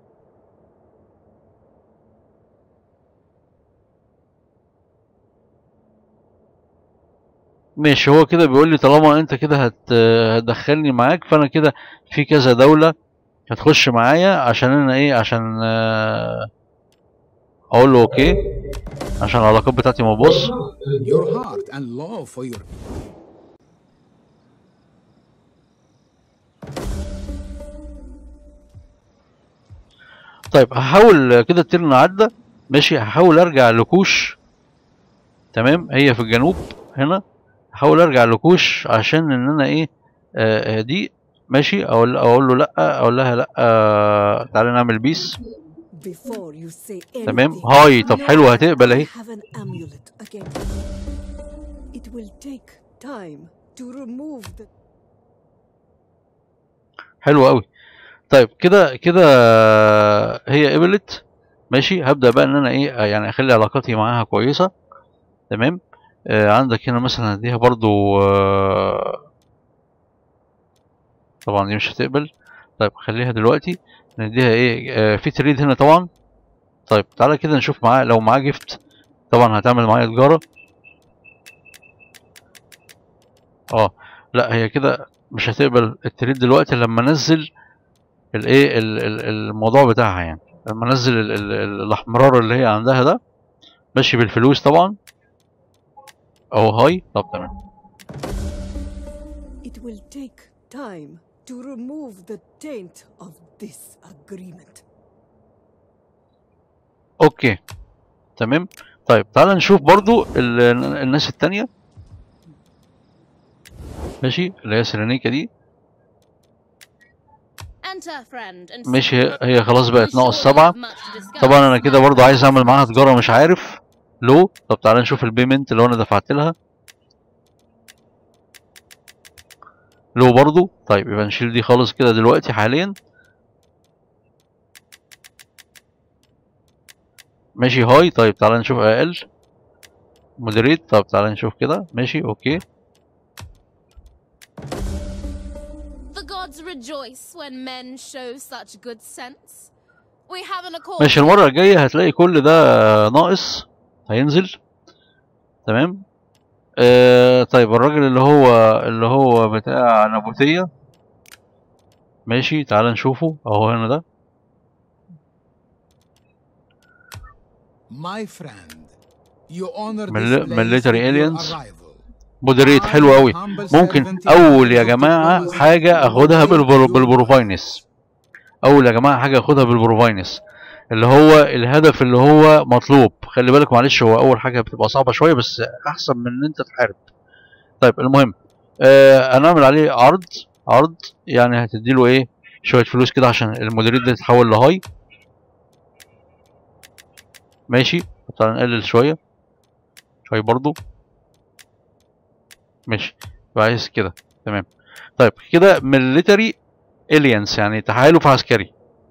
ماشي هو كده بيقول لي طالما انت كده هت... هتدخلني معاك فانا كده في كذا دولة هتخش معايا عشان انا ايه عشان آه، اقول له اوكي عشان العلاقات بتاعتي ما تبص Your heart and love for your طيب هحاول كده الترن عدى ماشي هحاول ارجع لكوش تمام هي في الجنوب هنا هحاول ارجع لكوش عشان ان انا ايه آه آه، دي ماشي اقول اقول له لا اقول لها لا آه تعالى نعمل بيس Before you say تمام anything, هاي طب know حلو that هتقبل I اهي have an amulet again. It will take time to remove the حلو قوي طيب كده كده هي قبلت ماشي هبدأ بقى ان انا ايه يعني اخلي علاقاتي معاها كويسة تمام آه عندك هنا مثلا هديها برضو آه طبعا دي مش هتقبل طيب خليها دلوقتي نديها ايه آه في تريد هنا طبعا طيب تعالى كده نشوف معاه لو معاه جفت طبعا هتعمل معايا تجارة اه لا هي كده مش هتقبل التريد دلوقتي لما انزل الايه ال- ال- الموضوع بتاعها يعني لما انزل ال- ال- ال- الاحمرار اللي هي عندها ده ماشي بالفلوس طبعا او هاي طب تمام it will take time to remove the taint of this agreement. اوكي تمام طيب تعال نشوف برضو ال- الناس التانية ماشي اللي هي سيرينيكا دي Enter, friend, and ماشي speak. هي هي خلاص We بقت ناقص surely سبعة have much to discuss. طبعا انا كده برضو عايز اعمل معاها تجارة مش عارف لو طب تعالى نشوف البيمنت اللي انا دفعت لها لو برضو طيب يبقى نشيل دي خالص كده دلوقتي حاليا ماشي هاي طيب تعالى نشوف اقل مودريت طب تعالى نشوف كده ماشي اوكي The gods rejoice when men show such good sense. We have an accord. ماشي المرة الجاية هتلاقي كل ده ناقص هينزل تمام آه طيب الراجل اللي هو اللي هو بتاع نابوتية ماشي تعال نشوفه اهو هنا ده My friend, you honor Mil- this place military with your aliens. arrival. مودريت حلو قوي ممكن اول يا جماعة حاجة اخدها بالبرو بالبروفاينس اول يا جماعة حاجة اخدها بالبروفاينس اللي هو الهدف اللي هو مطلوب خلي بالك معلش هو اول حاجة بتبقى صعبة شوية بس احسن من ان انت تحارب طيب المهم آه هنعمل عليه عرض عرض يعني هتديله ايه شوية فلوس كده عشان المودريت ده يتحول لهاي ماشي تعالى نقلل شوية شوية برضو ماشي يبقى عايز كده تمام طيب كده ميليتري الينس يعني تحالف عسكري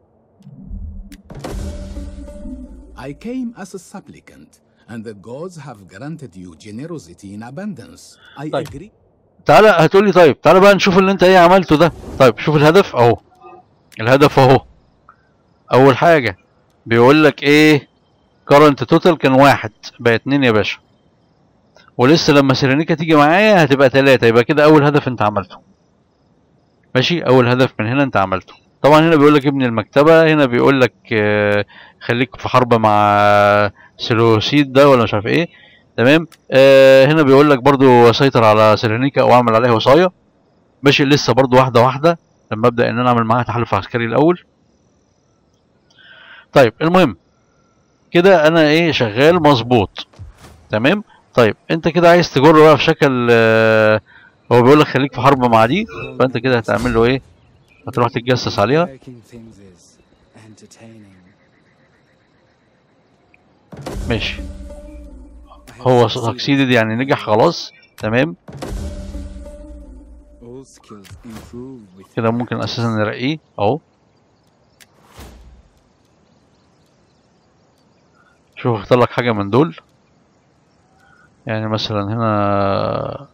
I came as a supplicant, and the gods have granted you generosity in abundance. I طيب. agree. تعالى هتقولي طيب تعالى بقى نشوف اللي انت ايه عملته ده طيب شوف الهدف اهو الهدف اهو اول حاجة بيقول لك ايه كارنت توتال كان واحد بقى اتنين يا باشا ولسه لما سيرينيكا تيجي معايا هتبقى تلاتة يبقى كده اول هدف انت عملته ماشي اول هدف من هنا انت عملته طبعا هنا بيقول لك ابني المكتبة هنا بيقول لك آه، خليك في حرب مع سيلوسيد ده ولا مش عارف ايه تمام آه هنا بيقول لك برضو سيطر على سيرينيكا واعمل عليها وصاية ماشي لسه برضو واحدة واحدة لما ابدأ ان انا اعمل معاها تحالف عسكري الاول طيب المهم كده انا ايه شغال مظبوط تمام طيب انت كده عايز تجر بقى في شكل آه هو بيقول لك خليك في حرب مع دي فانت كده هتعمل له ايه هتروح تتجسس عليها Making things is entertaining. ماشي I have هو succeeded. سكسيدد يعني نجح خلاص تمام All skills improve with كده ممكن اساسا نرقيه اهو شوف اختار لك حاجة من دول يعني مثلا هنا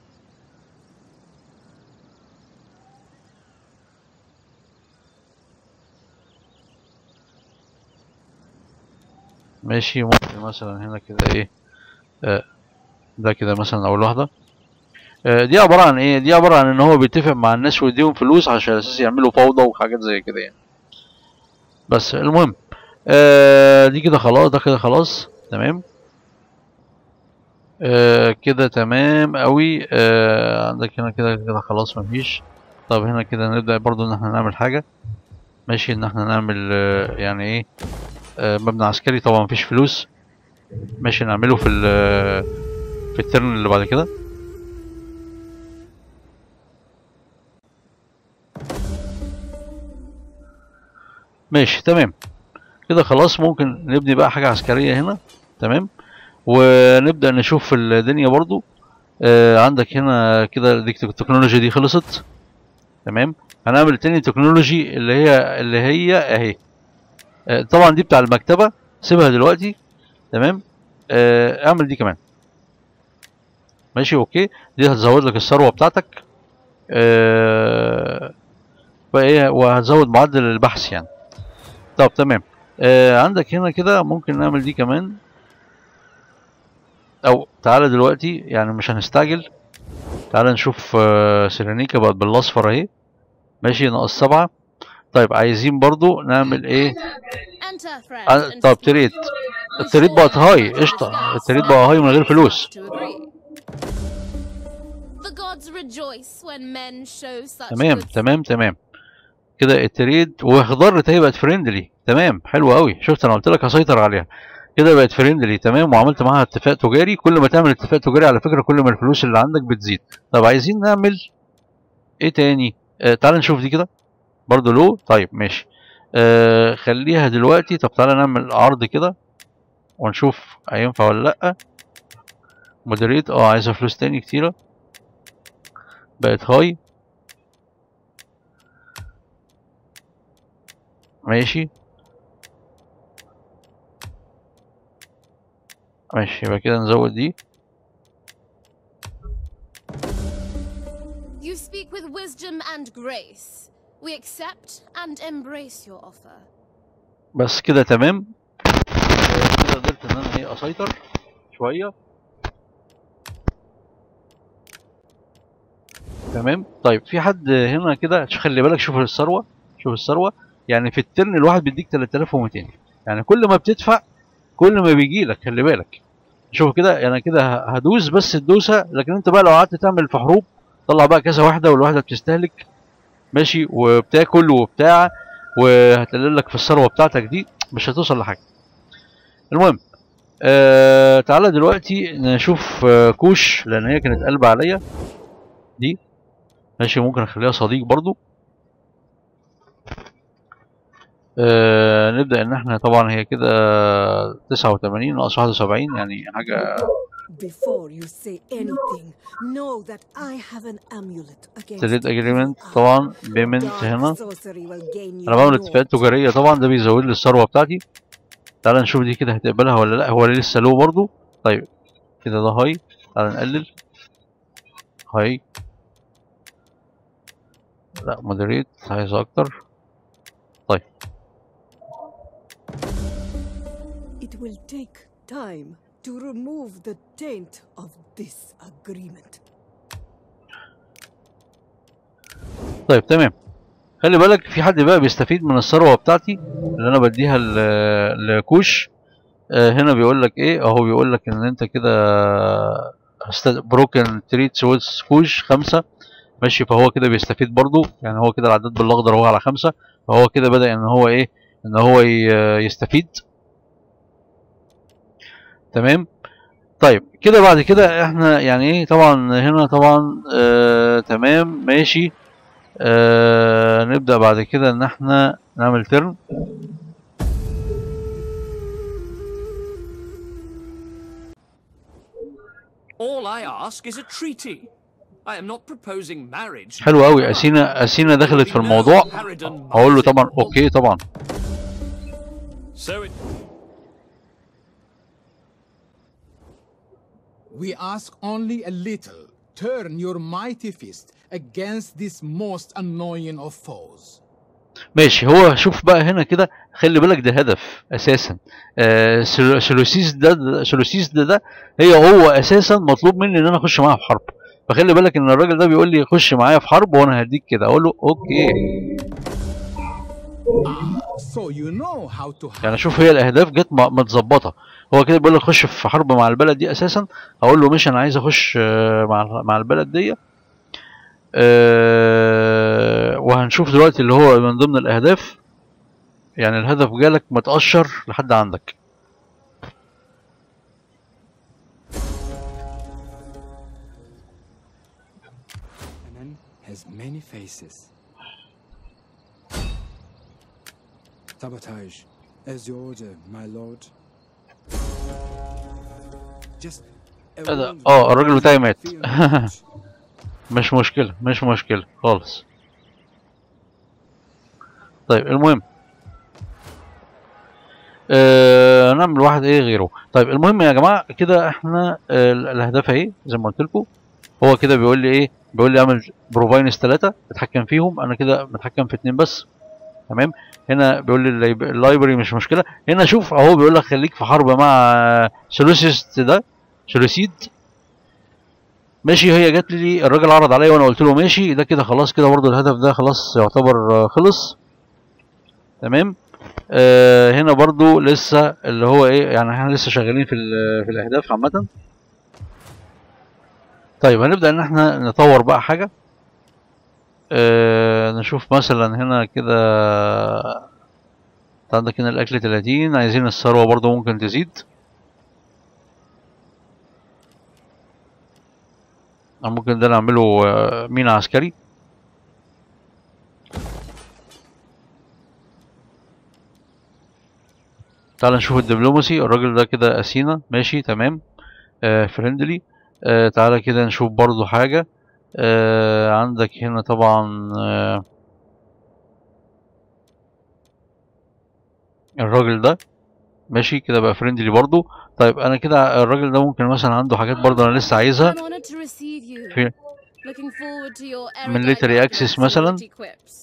ماشي ممكن مثلا هنا كده ايه آه ده كده مثلا اول واحدة آه، دي عبارة عن ايه دي عبارة عن ان هو بيتفق مع الناس ويديهم فلوس عشان اساس يعملوا فوضى وحاجات زي كده يعني بس المهم آه دي كده خلاص ده كده خلاص تمام آه كده تمام قوي آه عندك هنا كده كده خلاص مفيش طب هنا كده نبدأ برضو ان احنا نعمل حاجة ماشي ان احنا نعمل آه يعني ايه آه مبنى عسكري طبعا مفيش فلوس ماشي نعمله في ال- في الترن اللي بعد كده ماشي تمام كده خلاص ممكن نبني بقى حاجة عسكرية هنا تمام ونبدأ نشوف الدنيا برضو آه عندك هنا كده دي التكنولوجيا دي خلصت تمام هنعمل تاني تكنولوجي اللي هي اللي هي اهي آه طبعا دي بتاع المكتبة سيبها دلوقتي تمام آه اعمل دي كمان ماشي اوكي دي هتزود لك الثروة بتاعتك آه وايه وهتزود معدل البحث يعني طب تمام آه عندك هنا كده ممكن نعمل دي كمان او تعالى دلوقتي يعني مش هنستعجل تعالى نشوف آه سيرينيكا بقت بالاصفر اهي ماشي ناقص سبعة طيب عايزين برضو نعمل ايه Enter, friend, آه and طب speak. تريد We التريد surely بقت هاي have قشطة discussed التريد بقى هاي من غير فلوس to agree. The gods rejoice when men show such تمام good تمام تمام كده التريد وخضرت هي بقت فريندلي تمام حلو قوي شفت انا قلت لك هسيطر عليها كده بقت فريندلي تمام وعملت معاها اتفاق تجاري كل ما تعمل اتفاق تجاري على فكره كل ما الفلوس اللي عندك بتزيد طب عايزين نعمل ايه تاني آه تعال نشوف دي كده برضو لو طيب ماشي آه خليها دلوقتي طب تعالى نعمل عرض كده ونشوف هينفع ولا لا مودريت اه عايزه فلوس تاني كتيره بقت هاي ماشي ماشي يبقى كده نزود دي You speak with wisdom and grace. We accept and embrace your offer. بس كده تمام آه، كده قدرت ان انا ايه اسيطر شويه تمام طيب في حد هنا كده شو- خلي بالك شوف الثروه شوف الثروه يعني في الترن الواحد بيديك 3200 يعني كل ما بتدفع كل ما بيجي لك خلي بالك شوف كده انا كده ه- هدوس بس الدوسه لكن انت بقى لو قعدت تعمل في حروب طلع بقى كذا واحده والواحده بتستهلك ماشي وبتاكل وبتاع وهتقلل لك في الثروه بتاعتك دي مش هتوصل لحاجه المهم آه تعالى دلوقتي نشوف آه كوش لان هي كانت قلبة عليا دي ماشي ممكن اخليها صديق برضو آه نبدأ ان احنا طبعا هي كده 89 ناقص 71 يعني حاجة Before you say anything, know that I have an amulet against تريد evil اجريمنت eye. طبعا بيمنت Dark هنا sorcery will gain you انا بعمل naught. اتفاقات تجارية طبعا ده بيزود لي الثروة بتاعتي تعال نشوف دي كده هتقبلها ولا لا هو لسه لو برضو طيب كده ده هاي تعال نقلل هاي لا مودريت عايز اكتر طيب It will take time to remove the taint of this agreement. طيب تمام خلي بالك في حد بقى بيستفيد من الثروه بتاعتي اللي انا بديها ل- لكوش آه، هنا بيقول لك ايه اهو بيقول لك ان انت كده بروكن تريت ويز كوش خمسة ماشي فهو كده بيستفيد برضو يعني هو كده العداد بالاخضر هو على خمسة فهو كده بدأ ان هو ايه ان هو ي- يستفيد تمام طيب كده بعد كده احنا يعني ايه طبعا هنا طبعا آه تمام ماشي آه نبدأ بعد كده ان احنا نعمل ترن All I ask is a treaty. I am not proposing marriage. حلو قوي اسينا اسينا دخلت في الموضوع هقول له طبعا اوكي طبعا So it We ask only a little. Turn your mighty fist against this most annoying of foes. ماشي هو شوف بقى هنا كده خلي بالك ده هدف اساسا آه سلو- سلوسيس ده ده- سلوسيس ده, ده هي هو اساسا مطلوب مني ان انا اخش معاه في حرب فخلي بالك ان الراجل ده بيقول لي خش معايا في حرب وانا هديك كده اقول له اوكي So you know how to يعني شوف هي الاهداف جت م- متظبطه هو كده بيقول لي خش في حرب مع البلد دي اساسا اقول له مش انا عايز اخش آه، مع مع البلد دي آه، وهنشوف دلوقتي اللي هو من ضمن الاهداف يعني الهدف جالك متقشر لحد عندك Anan has many faces. Sabotage. As your order, my lord. Just a هذا- word اه الراجل بتاعي مات Fear not. مش مشكلة مش مشكلة خالص طيب المهم آه نعمل واحد ايه غيره طيب المهم يا جماعة كده احنا آه الاهداف اهي زي ما قلت لكم هو كده بيقول لي ايه بيقول لي اعمل بروفاينس ثلاثة اتحكم فيهم انا كده متحكم في اتنين بس تمام هنا بيقول لي اللايب- اللايبرري مش مشكلة هنا شوف اهو بيقول لك خليك في حرب مع سلوسيست ده سلوسيد ماشي هي جات لي الراجل عرض عليا وانا قلت له ماشي ده كده خلاص كده برضو الهدف ده خلاص يعتبر آه، خلص تمام آه هنا برضو لسه اللي هو ايه يعني احنا لسه شغالين في ال- في الاهداف عامه طيب هنبدأ ان احنا نطور بقى حاجة آه نشوف مثلا هنا كده انت عندك هنا الاكل 30 عايزين الثروة برضو ممكن تزيد أو ممكن ده نعمله آه، مينا عسكري تعال نشوف الدبلوماسي الراجل ده كده أثينا ماشي تمام آه فريندلي آه تعالى كده نشوف برضو حاجة آه عندك هنا طبعا آه الراجل ده ماشي كده بقى فريندلي برضو طيب انا كده الراجل ده ممكن مثلا عنده حاجات برضو انا لسه عايزها I'm honored to receive you. في Looking forward to your Military erudite access arguments and مثلاً. witty quips.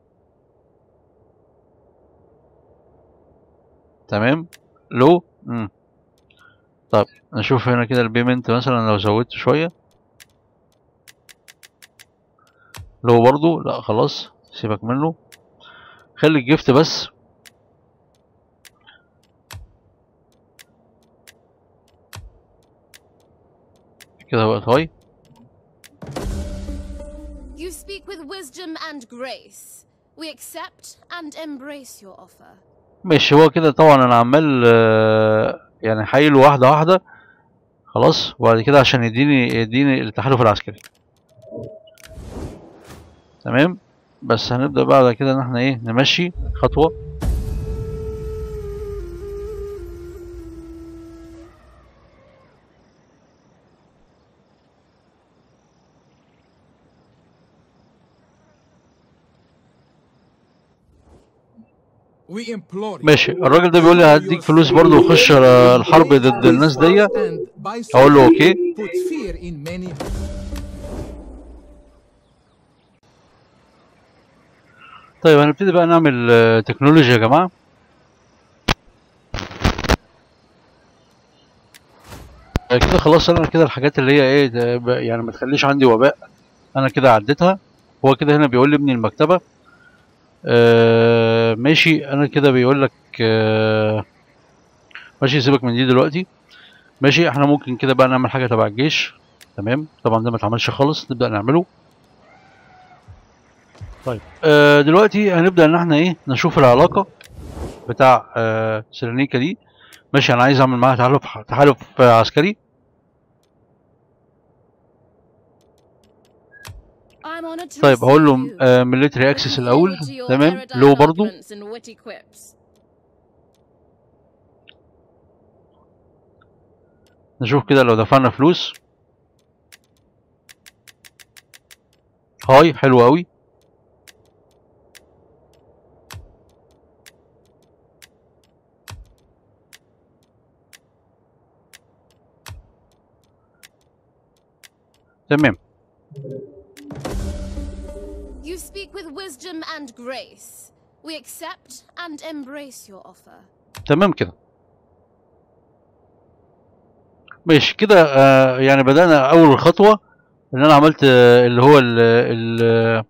تمام لو مم. طب نشوف هنا كده البيمنت مثلا لو زودت شوية لو برضو لا خلاص سيبك منه خلي الجفت بس كده بقت هاي You speak with wisdom and grace. We accept and embrace your offer. ماشي هو كده طبعا انا عمال آه، يعني حايله واحدة واحدة خلاص وبعد كده عشان يديني يديني التحالف العسكري تمام بس هنبدأ بعد كده ان احنا ايه نمشي خطوة We implore you. ماشي الراجل ده بيقول لي هديك فلوس برضه وخش آه، الحرب ضد الناس دي And by so اقول له doing, اوكي Put fear in many طيب هنبتدي بقى نعمل آه، تكنولوجيا يا جماعة آه، كده خلاص انا كده الحاجات اللي هي ايه ده ب- يعني ما تخليش عندي وباء انا كده عديتها هو كده هنا بيقول لي ابني المكتبة آه ماشي انا كده بيقول لك آه ماشي سيبك من دي دلوقتي ماشي احنا ممكن كده بقى نعمل حاجة تبع الجيش تمام طبعا ده ما اتعملش خالص نبدأ نعمله طيب آه دلوقتي هنبدأ ان احنا ايه نشوف العلاقة بتاع آه سيرينيكا دي ماشي انا عايز اعمل معاها تحالف تحالف آه، عسكري I'm honored to طيب هقول له receive you. آه ميليتري اكسس Looking الاول forward to your تمام erudite لو برضو arguments and witty quips. نشوف كده لو دفعنا فلوس هاي حلو قوي تمام You speak with wisdom and grace. We accept and embrace your offer. تمام كده ماشي كده آه يعني بدأنا أول خطوة إن أنا عملت آه اللي هو ال ال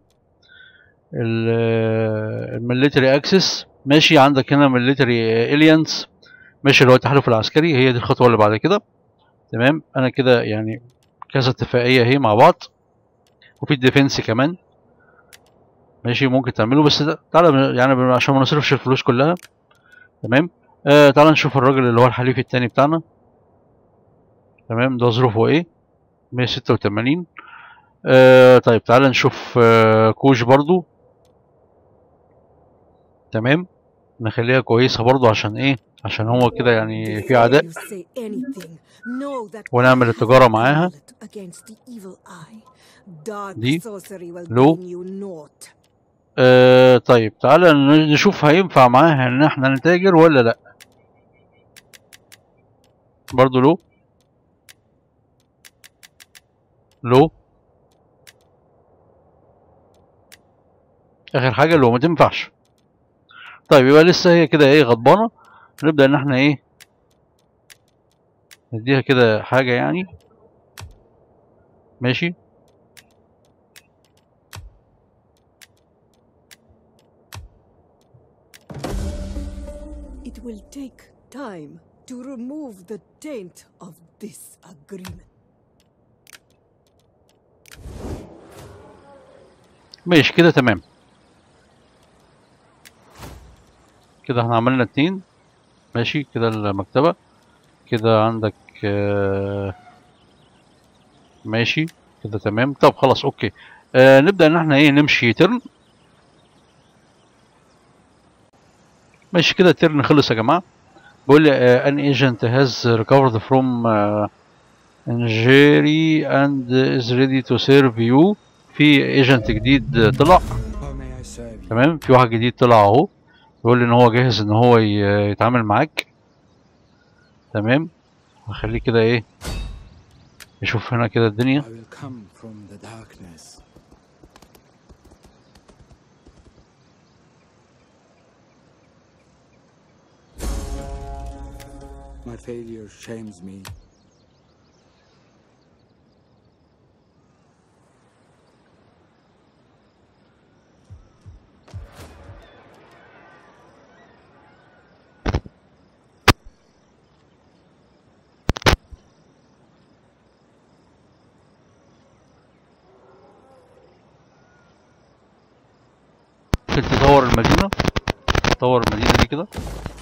الميليتري اكسس ماشي عندك هنا ميليتري اليانس ماشي اللي هو التحالف العسكري هي دي الخطوة اللي بعد كده تمام أنا كده يعني كذا اتفاقية اهي مع بعض وفي الديفنس كمان ماشي ممكن تعمله بس ده تعالى يعني عشان ما نصرفش الفلوس كلها تمام آه تعالى نشوف الراجل اللي هو الحليف التاني بتاعنا تمام ده ظروفه ايه 186 آه طيب تعالى نشوف آه كوش برضو تمام نخليها كويسة برضو عشان ايه عشان هو كده يعني في عداء You say anything, know that ونعمل I التجارة have معاها. amulet against the evil eye. Dark دي. sorcery will لو. gain you naught. آه طيب تعالى ن- نشوف هينفع معاها ان احنا نتاجر ولا لا برضو لو لو اخر حاجة لو ما تنفعش طيب يبقى لسه هي كده ايه غضبانة نبدأ ان احنا ايه نديها كده حاجة يعني ماشي It will take time to remove the taint of this agreement. ماشي كده تمام كده احنا عملنا اتنين ماشي كده المكتبة كده عندك آه، ماشي كده تمام طب خلاص اوكي آه نبدأ ان احنا ايه نمشي ترن ماشي كده الترن خلص يا جماعة بيقول لي آه an agent has recovered from uh, injury and is ready to serve you في ايجنت جديد طلع How may I serve you? تمام في واحد جديد طلع اهو بيقول لي ان هو جاهز ان هو ي- يتعامل معاك تمام هخليه كده ايه يشوف هنا كده الدنيا I will come from the darkness. My failure shames me. ممكن تدور المدينة تطور المدينة دي كده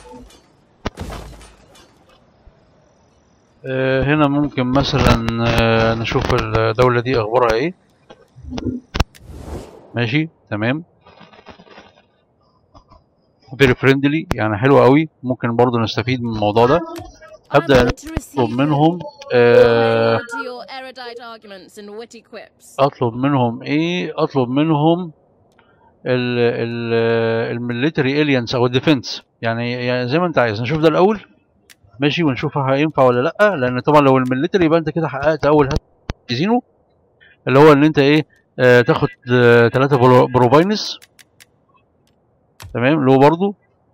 آه، هنا ممكن مثلا آه، نشوف الدولة دي اخبارها ايه ماشي تمام very friendly يعني حلو قوي ممكن برضو نستفيد من الموضوع ده هبدأ Honored to receive اطلب you. منهم آه، To your erudite arguments and witty quips. اطلب منهم ايه اطلب منهم ال ال الميليتري الينس او الديفنس يعني يعني زي ما انت عايز نشوف ده الاول ماشي ونشوف هينفع ولا لا لان طبعا لو الميليتري يبقى انت كده حققت اول هدف عايزينه اللي هو ان انت ايه آه تاخد آه ثلاثة بروفاينس تمام اللي هو برضو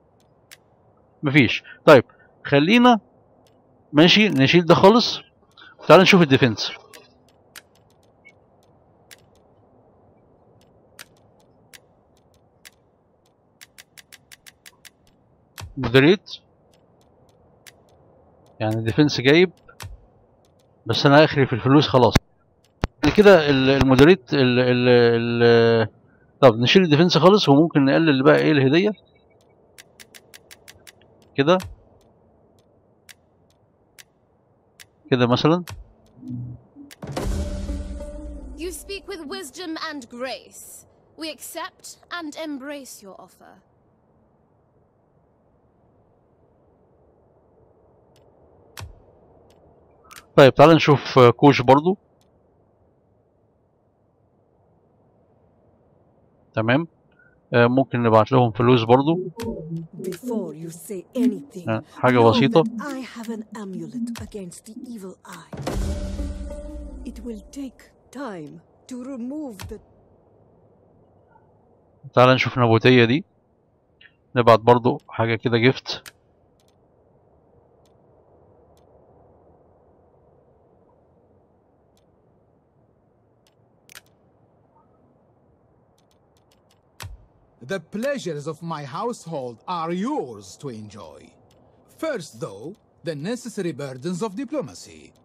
مفيش طيب خلينا ماشي نشيل ده خالص تعال نشوف الديفنس مودريت يعني ديفنس جايب بس انا اخري في الفلوس خلاص يعني كده ال- المودريت ال ال ال طب نشيل الديفنس خالص وممكن نقلل بقى ايه الهديه كده كده مثلا You speak with wisdom and grace. We accept and embrace your offer. طيب تعال نشوف آه، كوش برضو تمام آه، ممكن نبعت لهم فلوس برضو Before you say anything, آه، حاجة know بسيطة that I have an amulet against the evil eye. It will take time to remove the تعال نشوف نبوتية دي نبعت برضو حاجة كده جفت The pleasures of my household are yours to enjoy. First, though, the necessary burdens of diplomacy.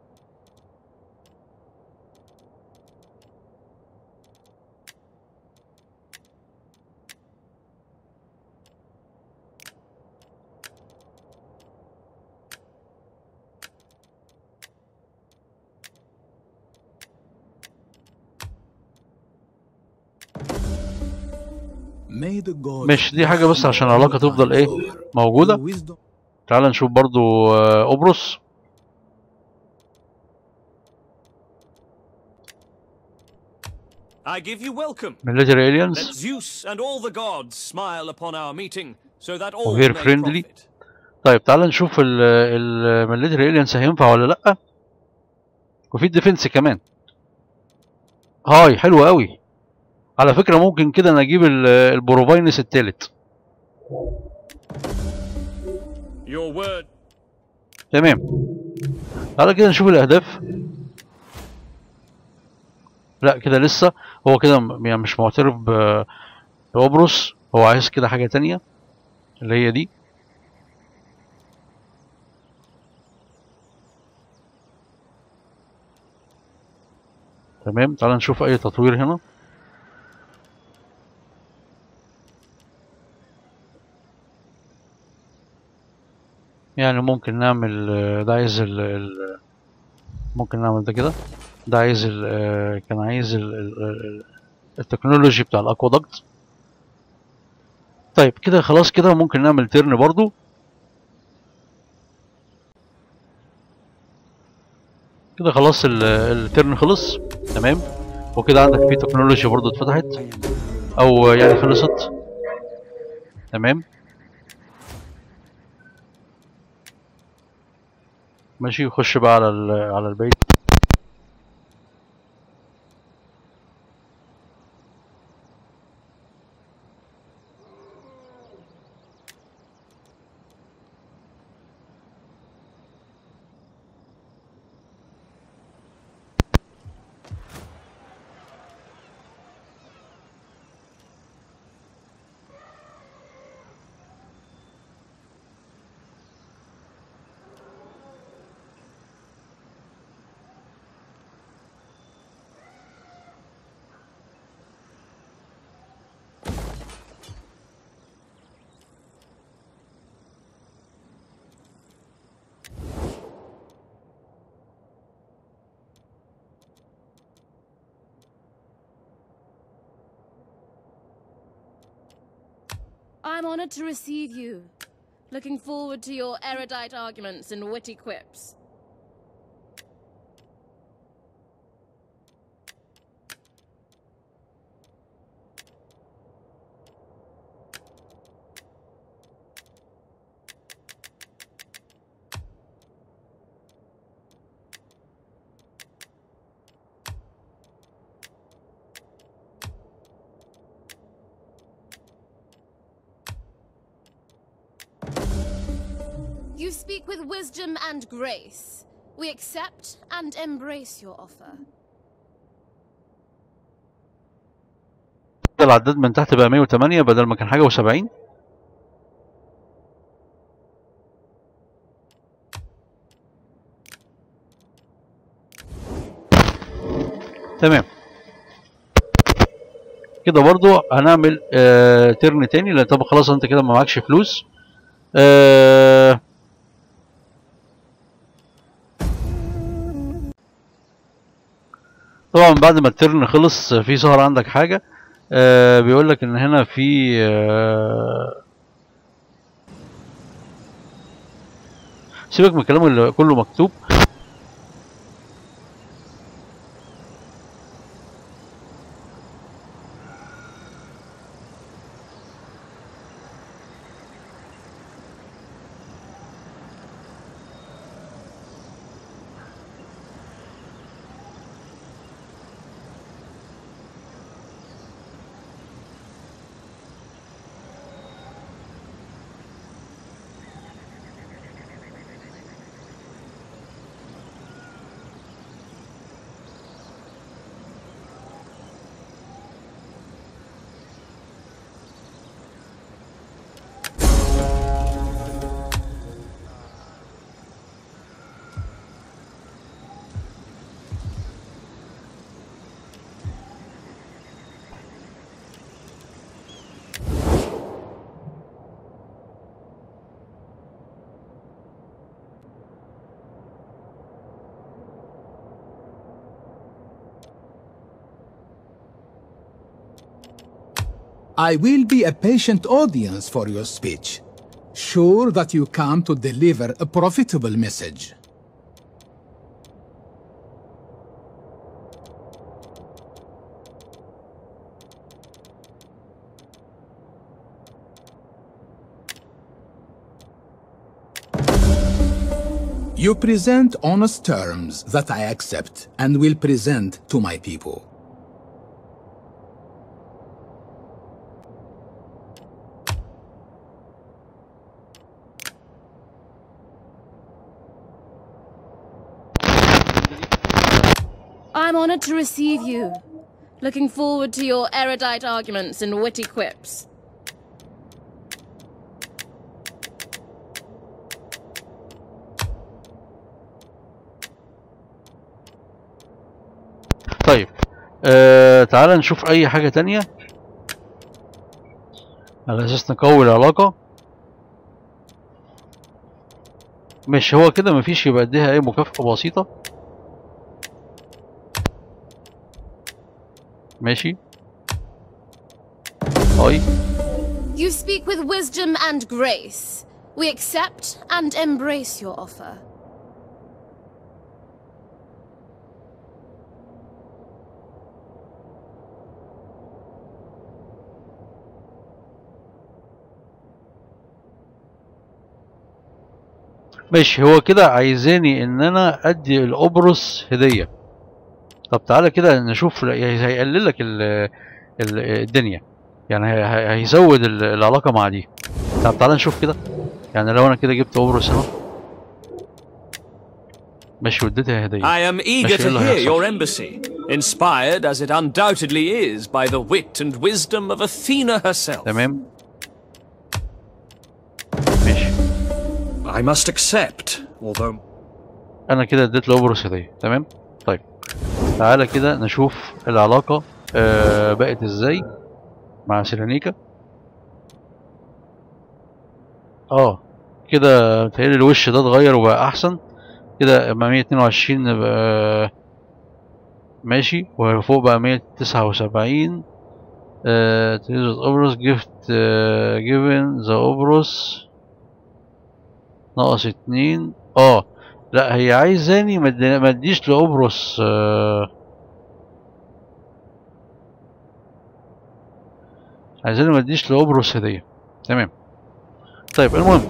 May the gods مش دي حاجة بس عشان العلاقة تفضل ايه over موجودة the wisdom تعال نشوف برضو آه، قبرص I give you welcome. ميليتري Let الينز Zeus and all the gods smile upon our meeting, so that all We're may friendly. profit. طيب تعال نشوف الميليتري الينز هينفع ولا لأ وفي الديفنس كمان هاي حلو قوي على فكرة ممكن كده انا اجيب ال- البروفاينس التالت Your word. تمام تعالى كده نشوف الاهداف لا كده لسه هو كده م- يعني مش معترف ب- بقبرص هو عايز كده حاجة تانية اللي هي دي تمام تعال نشوف اي تطوير هنا يعني ممكن نعمل آه، ده عايز ال ال- ممكن نعمل ده كده ده عايز ال آه، كان عايز ال ال- ال- التكنولوجي بتاع الاكوادكت طيب كده خلاص كده ممكن نعمل تيرن برضو كده خلاص ال- التيرن خلص تمام وكده عندك في تكنولوجي برضو اتفتحت I am او يعني خلصت تمام ماشي خش بقى على ال- على البيت I'm honored to receive you. Looking forward to your erudite arguments and witty quips. You speak with wisdom and grace. We accept and embrace your offer. كده العداد من تحت بقى 108 بدل ما كان حاجة و70 تمام كده برضو هنعمل آه ترن تاني لان طب خلاص انت كده ما معكش فلوس آه طبعا بعد ما الترن خلص في ظهر عندك حاجة آه بيقول لك ان هنا في آه سيبك من الكلام اللي كله مكتوب I will be a patient audience for your speech, sure that you come to deliver a profitable message. You present honest terms that I accept and will present to my people. I'm honored to receive you. Looking forward to your erudite arguments and witty quips. طيب آه تعال نشوف اي حاجة تانية على اساس نقوي العلاقة مش هو كده مفيش يبقى اديها ايه مكافأة بسيطة ماشي هاي You speak with wisdom and grace. We accept and embrace your offer. ماشي هو كده عايزاني ان انا ادي القبرص هدية طب تعالى كده نشوف هي- هيقلل لك ال- ال- الدنيا يعني هي- هي- هيزود ال- العلاقة مع دي طب تعالى نشوف كده يعني لو انا كده جبت قبرص هنا ماشي واديتها هدية I am eager ماشي، to إيه اللي hear هيحصل؟ your embassy, inspired as it undoubtedly is by the wit and wisdom of Athena herself. تمام ماشي I must accept, although انا كده اديت له قبرص هدية تمام طيب تعالى كده نشوف العلاقة آه بقت ازاي مع سيرانيكا اه كده متهيألي الوش ده اتغير وبقى احسن كده اما 122 نبقى ماشي وفوق بقى 179 آه تريزر قبرص جفت آه جيفن ذا قبرص ناقص اتنين اه لا هي عايزاني ما ادي- ما اديش لقبرص آه عايزاني ما اديش لقبرص هدية تمام طيب المهم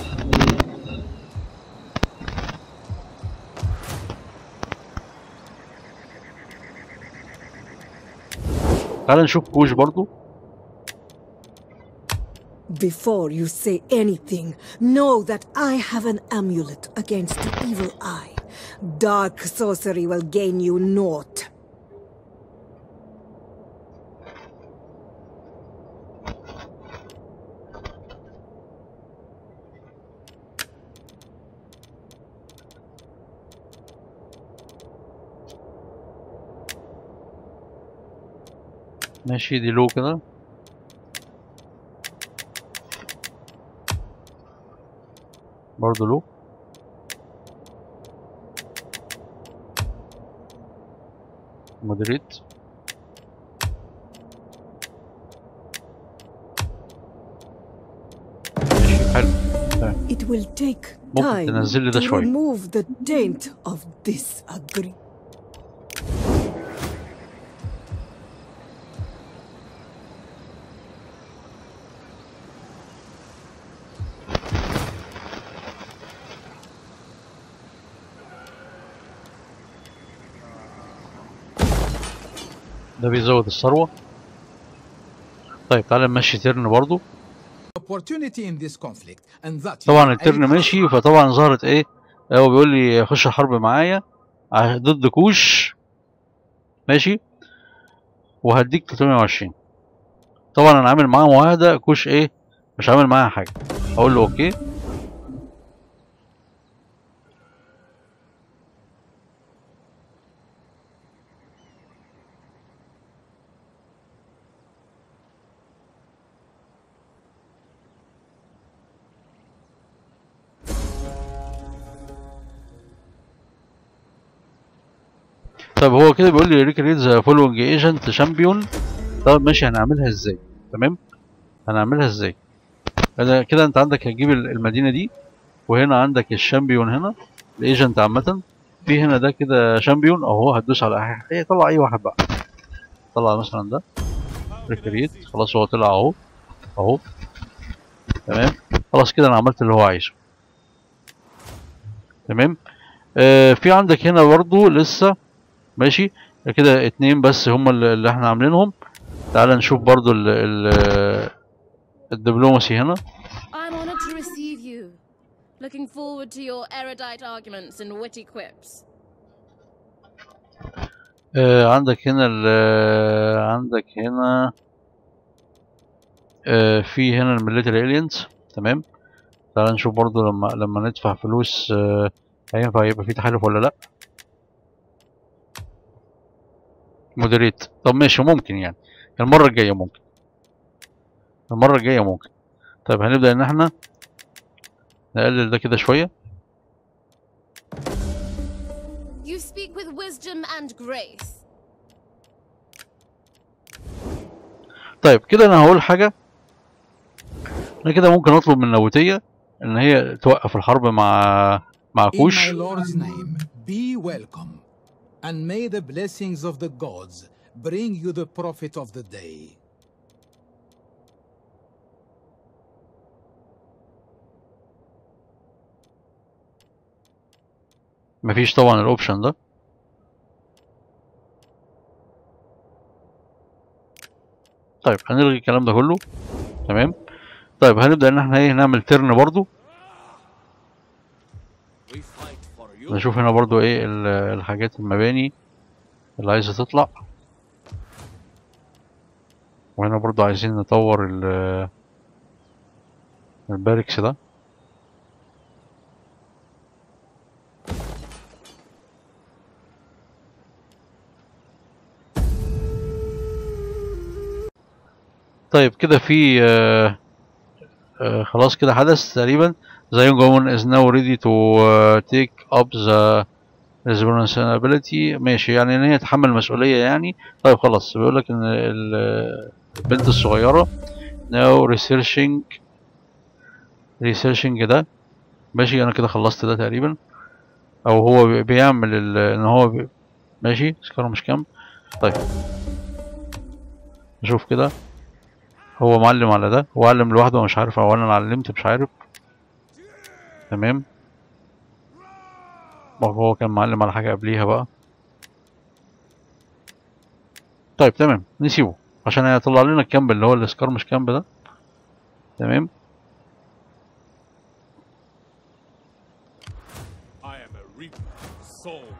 تعال نشوف كوش برضو Before you say anything, know that I have an amulet against the evil eye. Dark sorcery will gain you naught. ماشي دي لو كده برضو لو مودريت ماشي حلو تمام It will take ممكن time تنزل لي ده to شوية. remove the taint of disagree. ده بيزود الثروة طيب تعالى نمشي ترن برضو Opportunity in this conflict, and that طبعا you الترن are- ماشي فطبعا ظهرت ايه هو بيقول لي خش حرب معايا ع- ضد كوش ماشي وهديك 320 طبعا انا عامل معاه معاهده كوش ايه مش عامل معاها حاجه اقول له اوكي طب هو كده بيقول لي ريكريت ذا فولوينج ايجنت شامبيون طب ماشي هنعملها ازاي تمام هنعملها ازاي أنا كده انت عندك هتجيب ال- المدينه دي وهنا عندك الشامبيون هنا الايجنت عامه في هنا ده كده شامبيون اهو هتدوس على اي حاجه طلع اي واحد بقى طلع مثلا ده ريكريت خلاص هو طلع اهو اهو تمام خلاص كده انا عملت اللي هو عايزه تمام آه في عندك هنا برضو لسه ماشي كده اتنين بس هم اللي اللي احنا عاملينهم تعال نشوف برضو ال ال الدبلوماسي هنا I'm honored to receive you. Looking forward to your erudite arguments and witty quips. آه عندك هنا ال عندك هنا آه في هنا الميليتري الينز تمام تعال نشوف برضو لما لما ندفع فلوس آه هينفع يبقى في تحالف ولا لا مودريت طب ماشي ممكن يعني المرة الجاية ممكن المرة الجاية ممكن طيب هنبدأ إن احنا نقلل ده كده شوية wisdom and grace. طيب كده انا هقول حاجه انا كده ممكن اطلب من نبوتيه ان هي توقف الحرب مع مع In كوش my lord's name, be welcome, and may the blessings of the gods bring you the profit of the day. مفيش طبعا الاوبشن ده طيب هنلغي الكلام ده كله تمام طيب هنبدأ ان احنا ايه نعمل ترن برضو نشوف هنا برضو ايه ال- الحاجات المباني اللي عايزة تطلع وهنا برضو عايزين نطور ال الباركس ده طيب كده في آه آه خلاص كده حدث تقريبا Zion government is now ready to uh, take up the responsibility ماشي يعني ان هي تتحمل المسؤولية يعني طيب خلاص بيقول لك ان ال- البنت الصغيرة now researching researching ده ماشي انا كده خلصت ده تقريبا او هو بي- بيعمل ال- ان هو بي ماشي سكاره مش كام طيب نشوف كده هو معلم على ده هو علم لوحده مش عارف او انا علمت مش عارف تمام برضه هو كان معلم على حاجة قبليها بقى طيب تمام نسيبه عشان هيطلع لنا الكامب اللي هو السكار مش كامب ده تمام I am a reaper of souls.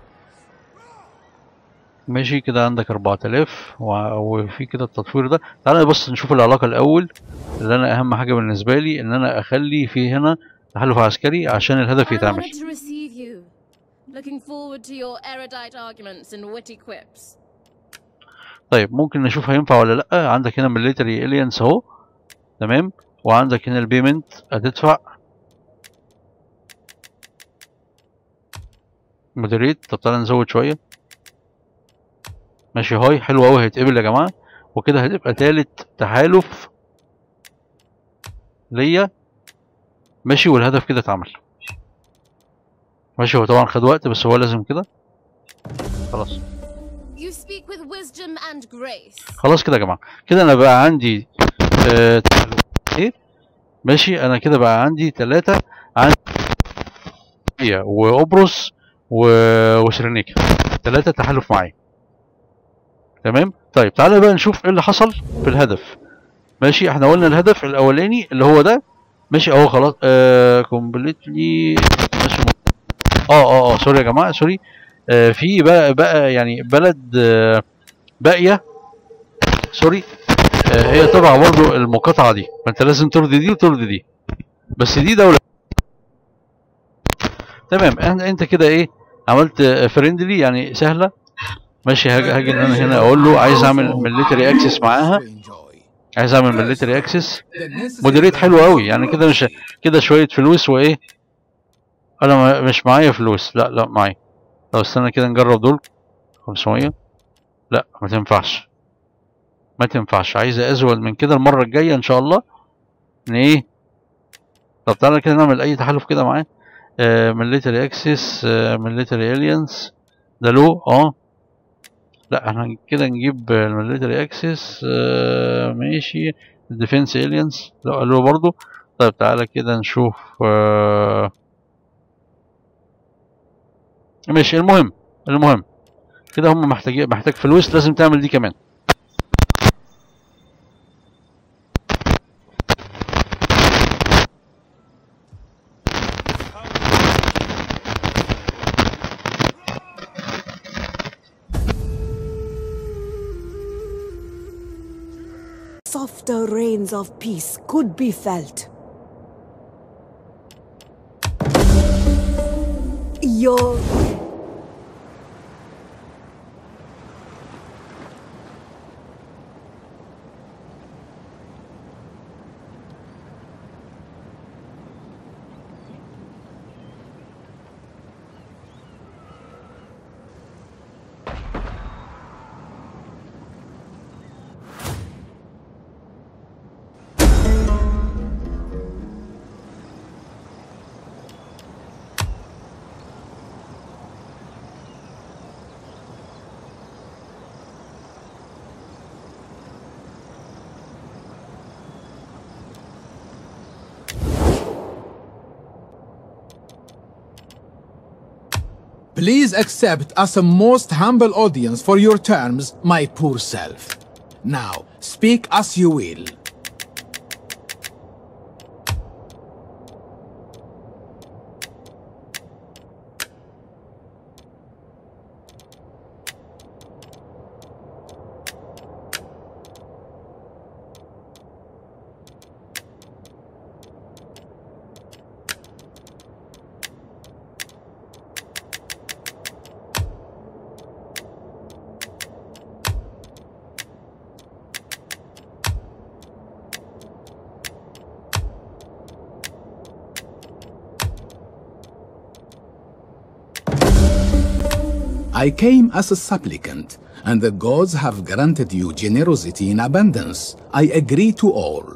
ماشي كده عندك 4000 و- وفي كده التطوير ده تعالى بس نشوف العلاقة الأول اللي أنا أهم حاجة بالنسبة لي إن أنا أخلي في هنا تحالف عسكري عشان الهدف I'm يتعمل honored to receive you. Looking forward to your erudite arguments and witty quips. طيب ممكن نشوف هينفع ولا لأ عندك هنا ميليتري الينس أهو تمام وعندك هنا البيمنت هتدفع مودريت طب تعالى نزود شوية ماشي هاي حلو أوي هيتقبل يا جماعة وكده هتبقى تالت تحالف ليا ماشي والهدف كده اتعمل ماشي هو طبعا خد وقت بس هو لازم كده خلاص You speak with wisdom and grace. خلاص كده يا جماعه كده انا بقى عندي آه تحالف. ايه ماشي انا كده بقى عندي ثلاثة عندي وقبرص و... وسرينيكا ثلاثة تحالف معايا تمام طيب تعالى بقى نشوف ايه اللي حصل في الهدف ماشي احنا قلنا الهدف الاولاني اللي هو ده ماشي اهو خلاص آه كومبليتلي ماشي اه اه اه سوري يا جماعه سوري آه في بقى بقى يعني بلد آه باقيه سوري آه هي تبع برضه المقاطعه دي فانت لازم ترضي دي وترضي دي بس دي دوله تمام أن- انت كده ايه عملت فريندلي يعني سهله ماشي هاجي هاجي ان انا هنا اقول له عايز اعمل ميليتري اكسس معاها عايز اعمل ميليتري اكسس مودريت حلو قوي يعني كده مش كده شويه فلوس وايه انا ما- مش معايا فلوس لا لا معايا طب استنى كده نجرب دول 500 لا ما تنفعش ما تنفعش عايز ازود من كده المره الجايه ان شاء الله ان ايه طب تعالى كده نعمل اي تحالف كده معاه ميليتري اكسس ميليتري الينس ده لو اه لا احنا كده نجيب الميليتري اكسس ماشي الديفنس الينس لا له برضو طيب تعالى كده نشوف آه، ماشي المهم المهم كده هم محتاجين محتاج فلوس لازم تعمل دي كمان Softer rains of peace could be felt. Your Please accept as a most humble audience for your terms, my poor self. Now, speak as you will. I came as a supplicant, and the gods have granted you generosity in abundance. I agree to all.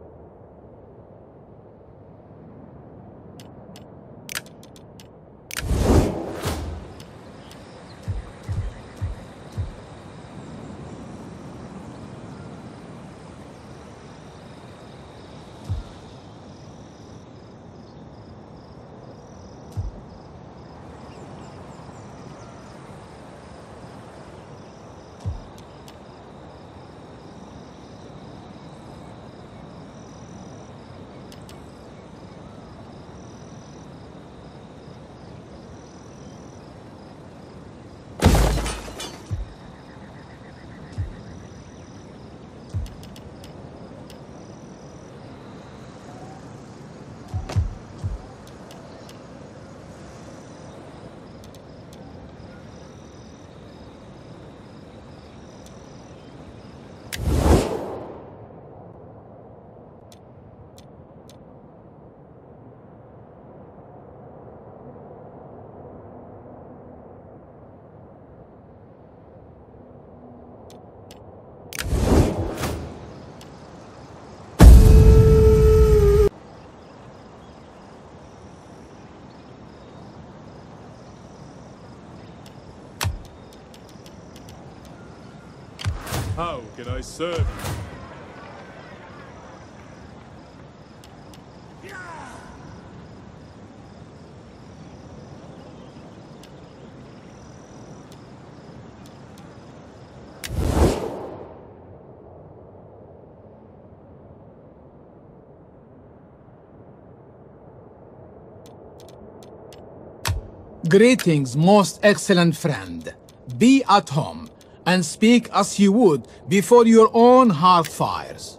How can I serve you? Greetings, most excellent friend. Be at home and speak as you would before your own hearth fires.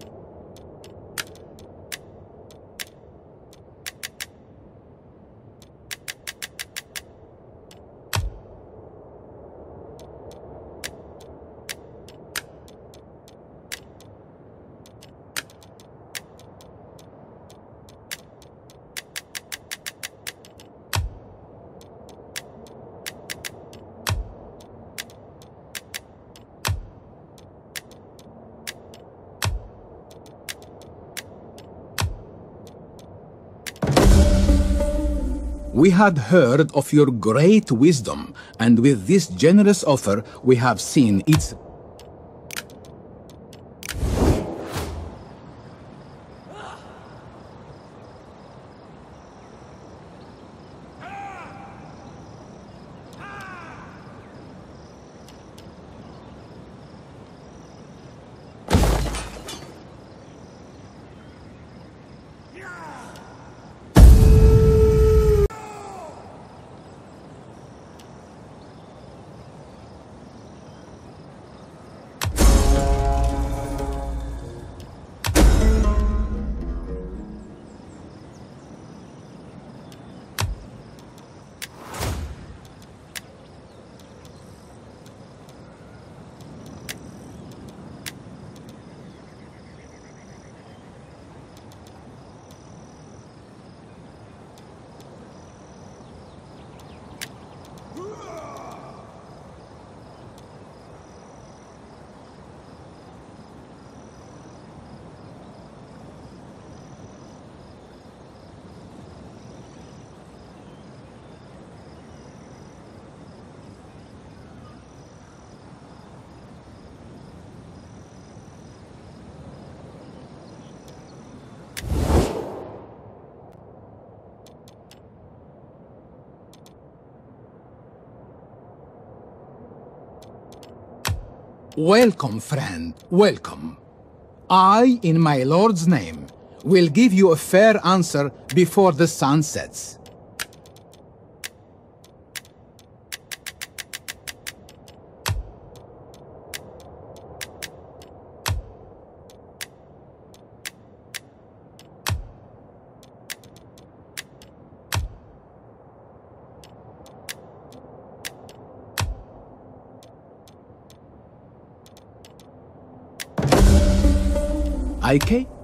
We had heard of your great wisdom, and with this generous offer, we have seen its Welcome, friend, welcome. I, in my lord's name, will give you a fair answer before the sun sets. IK?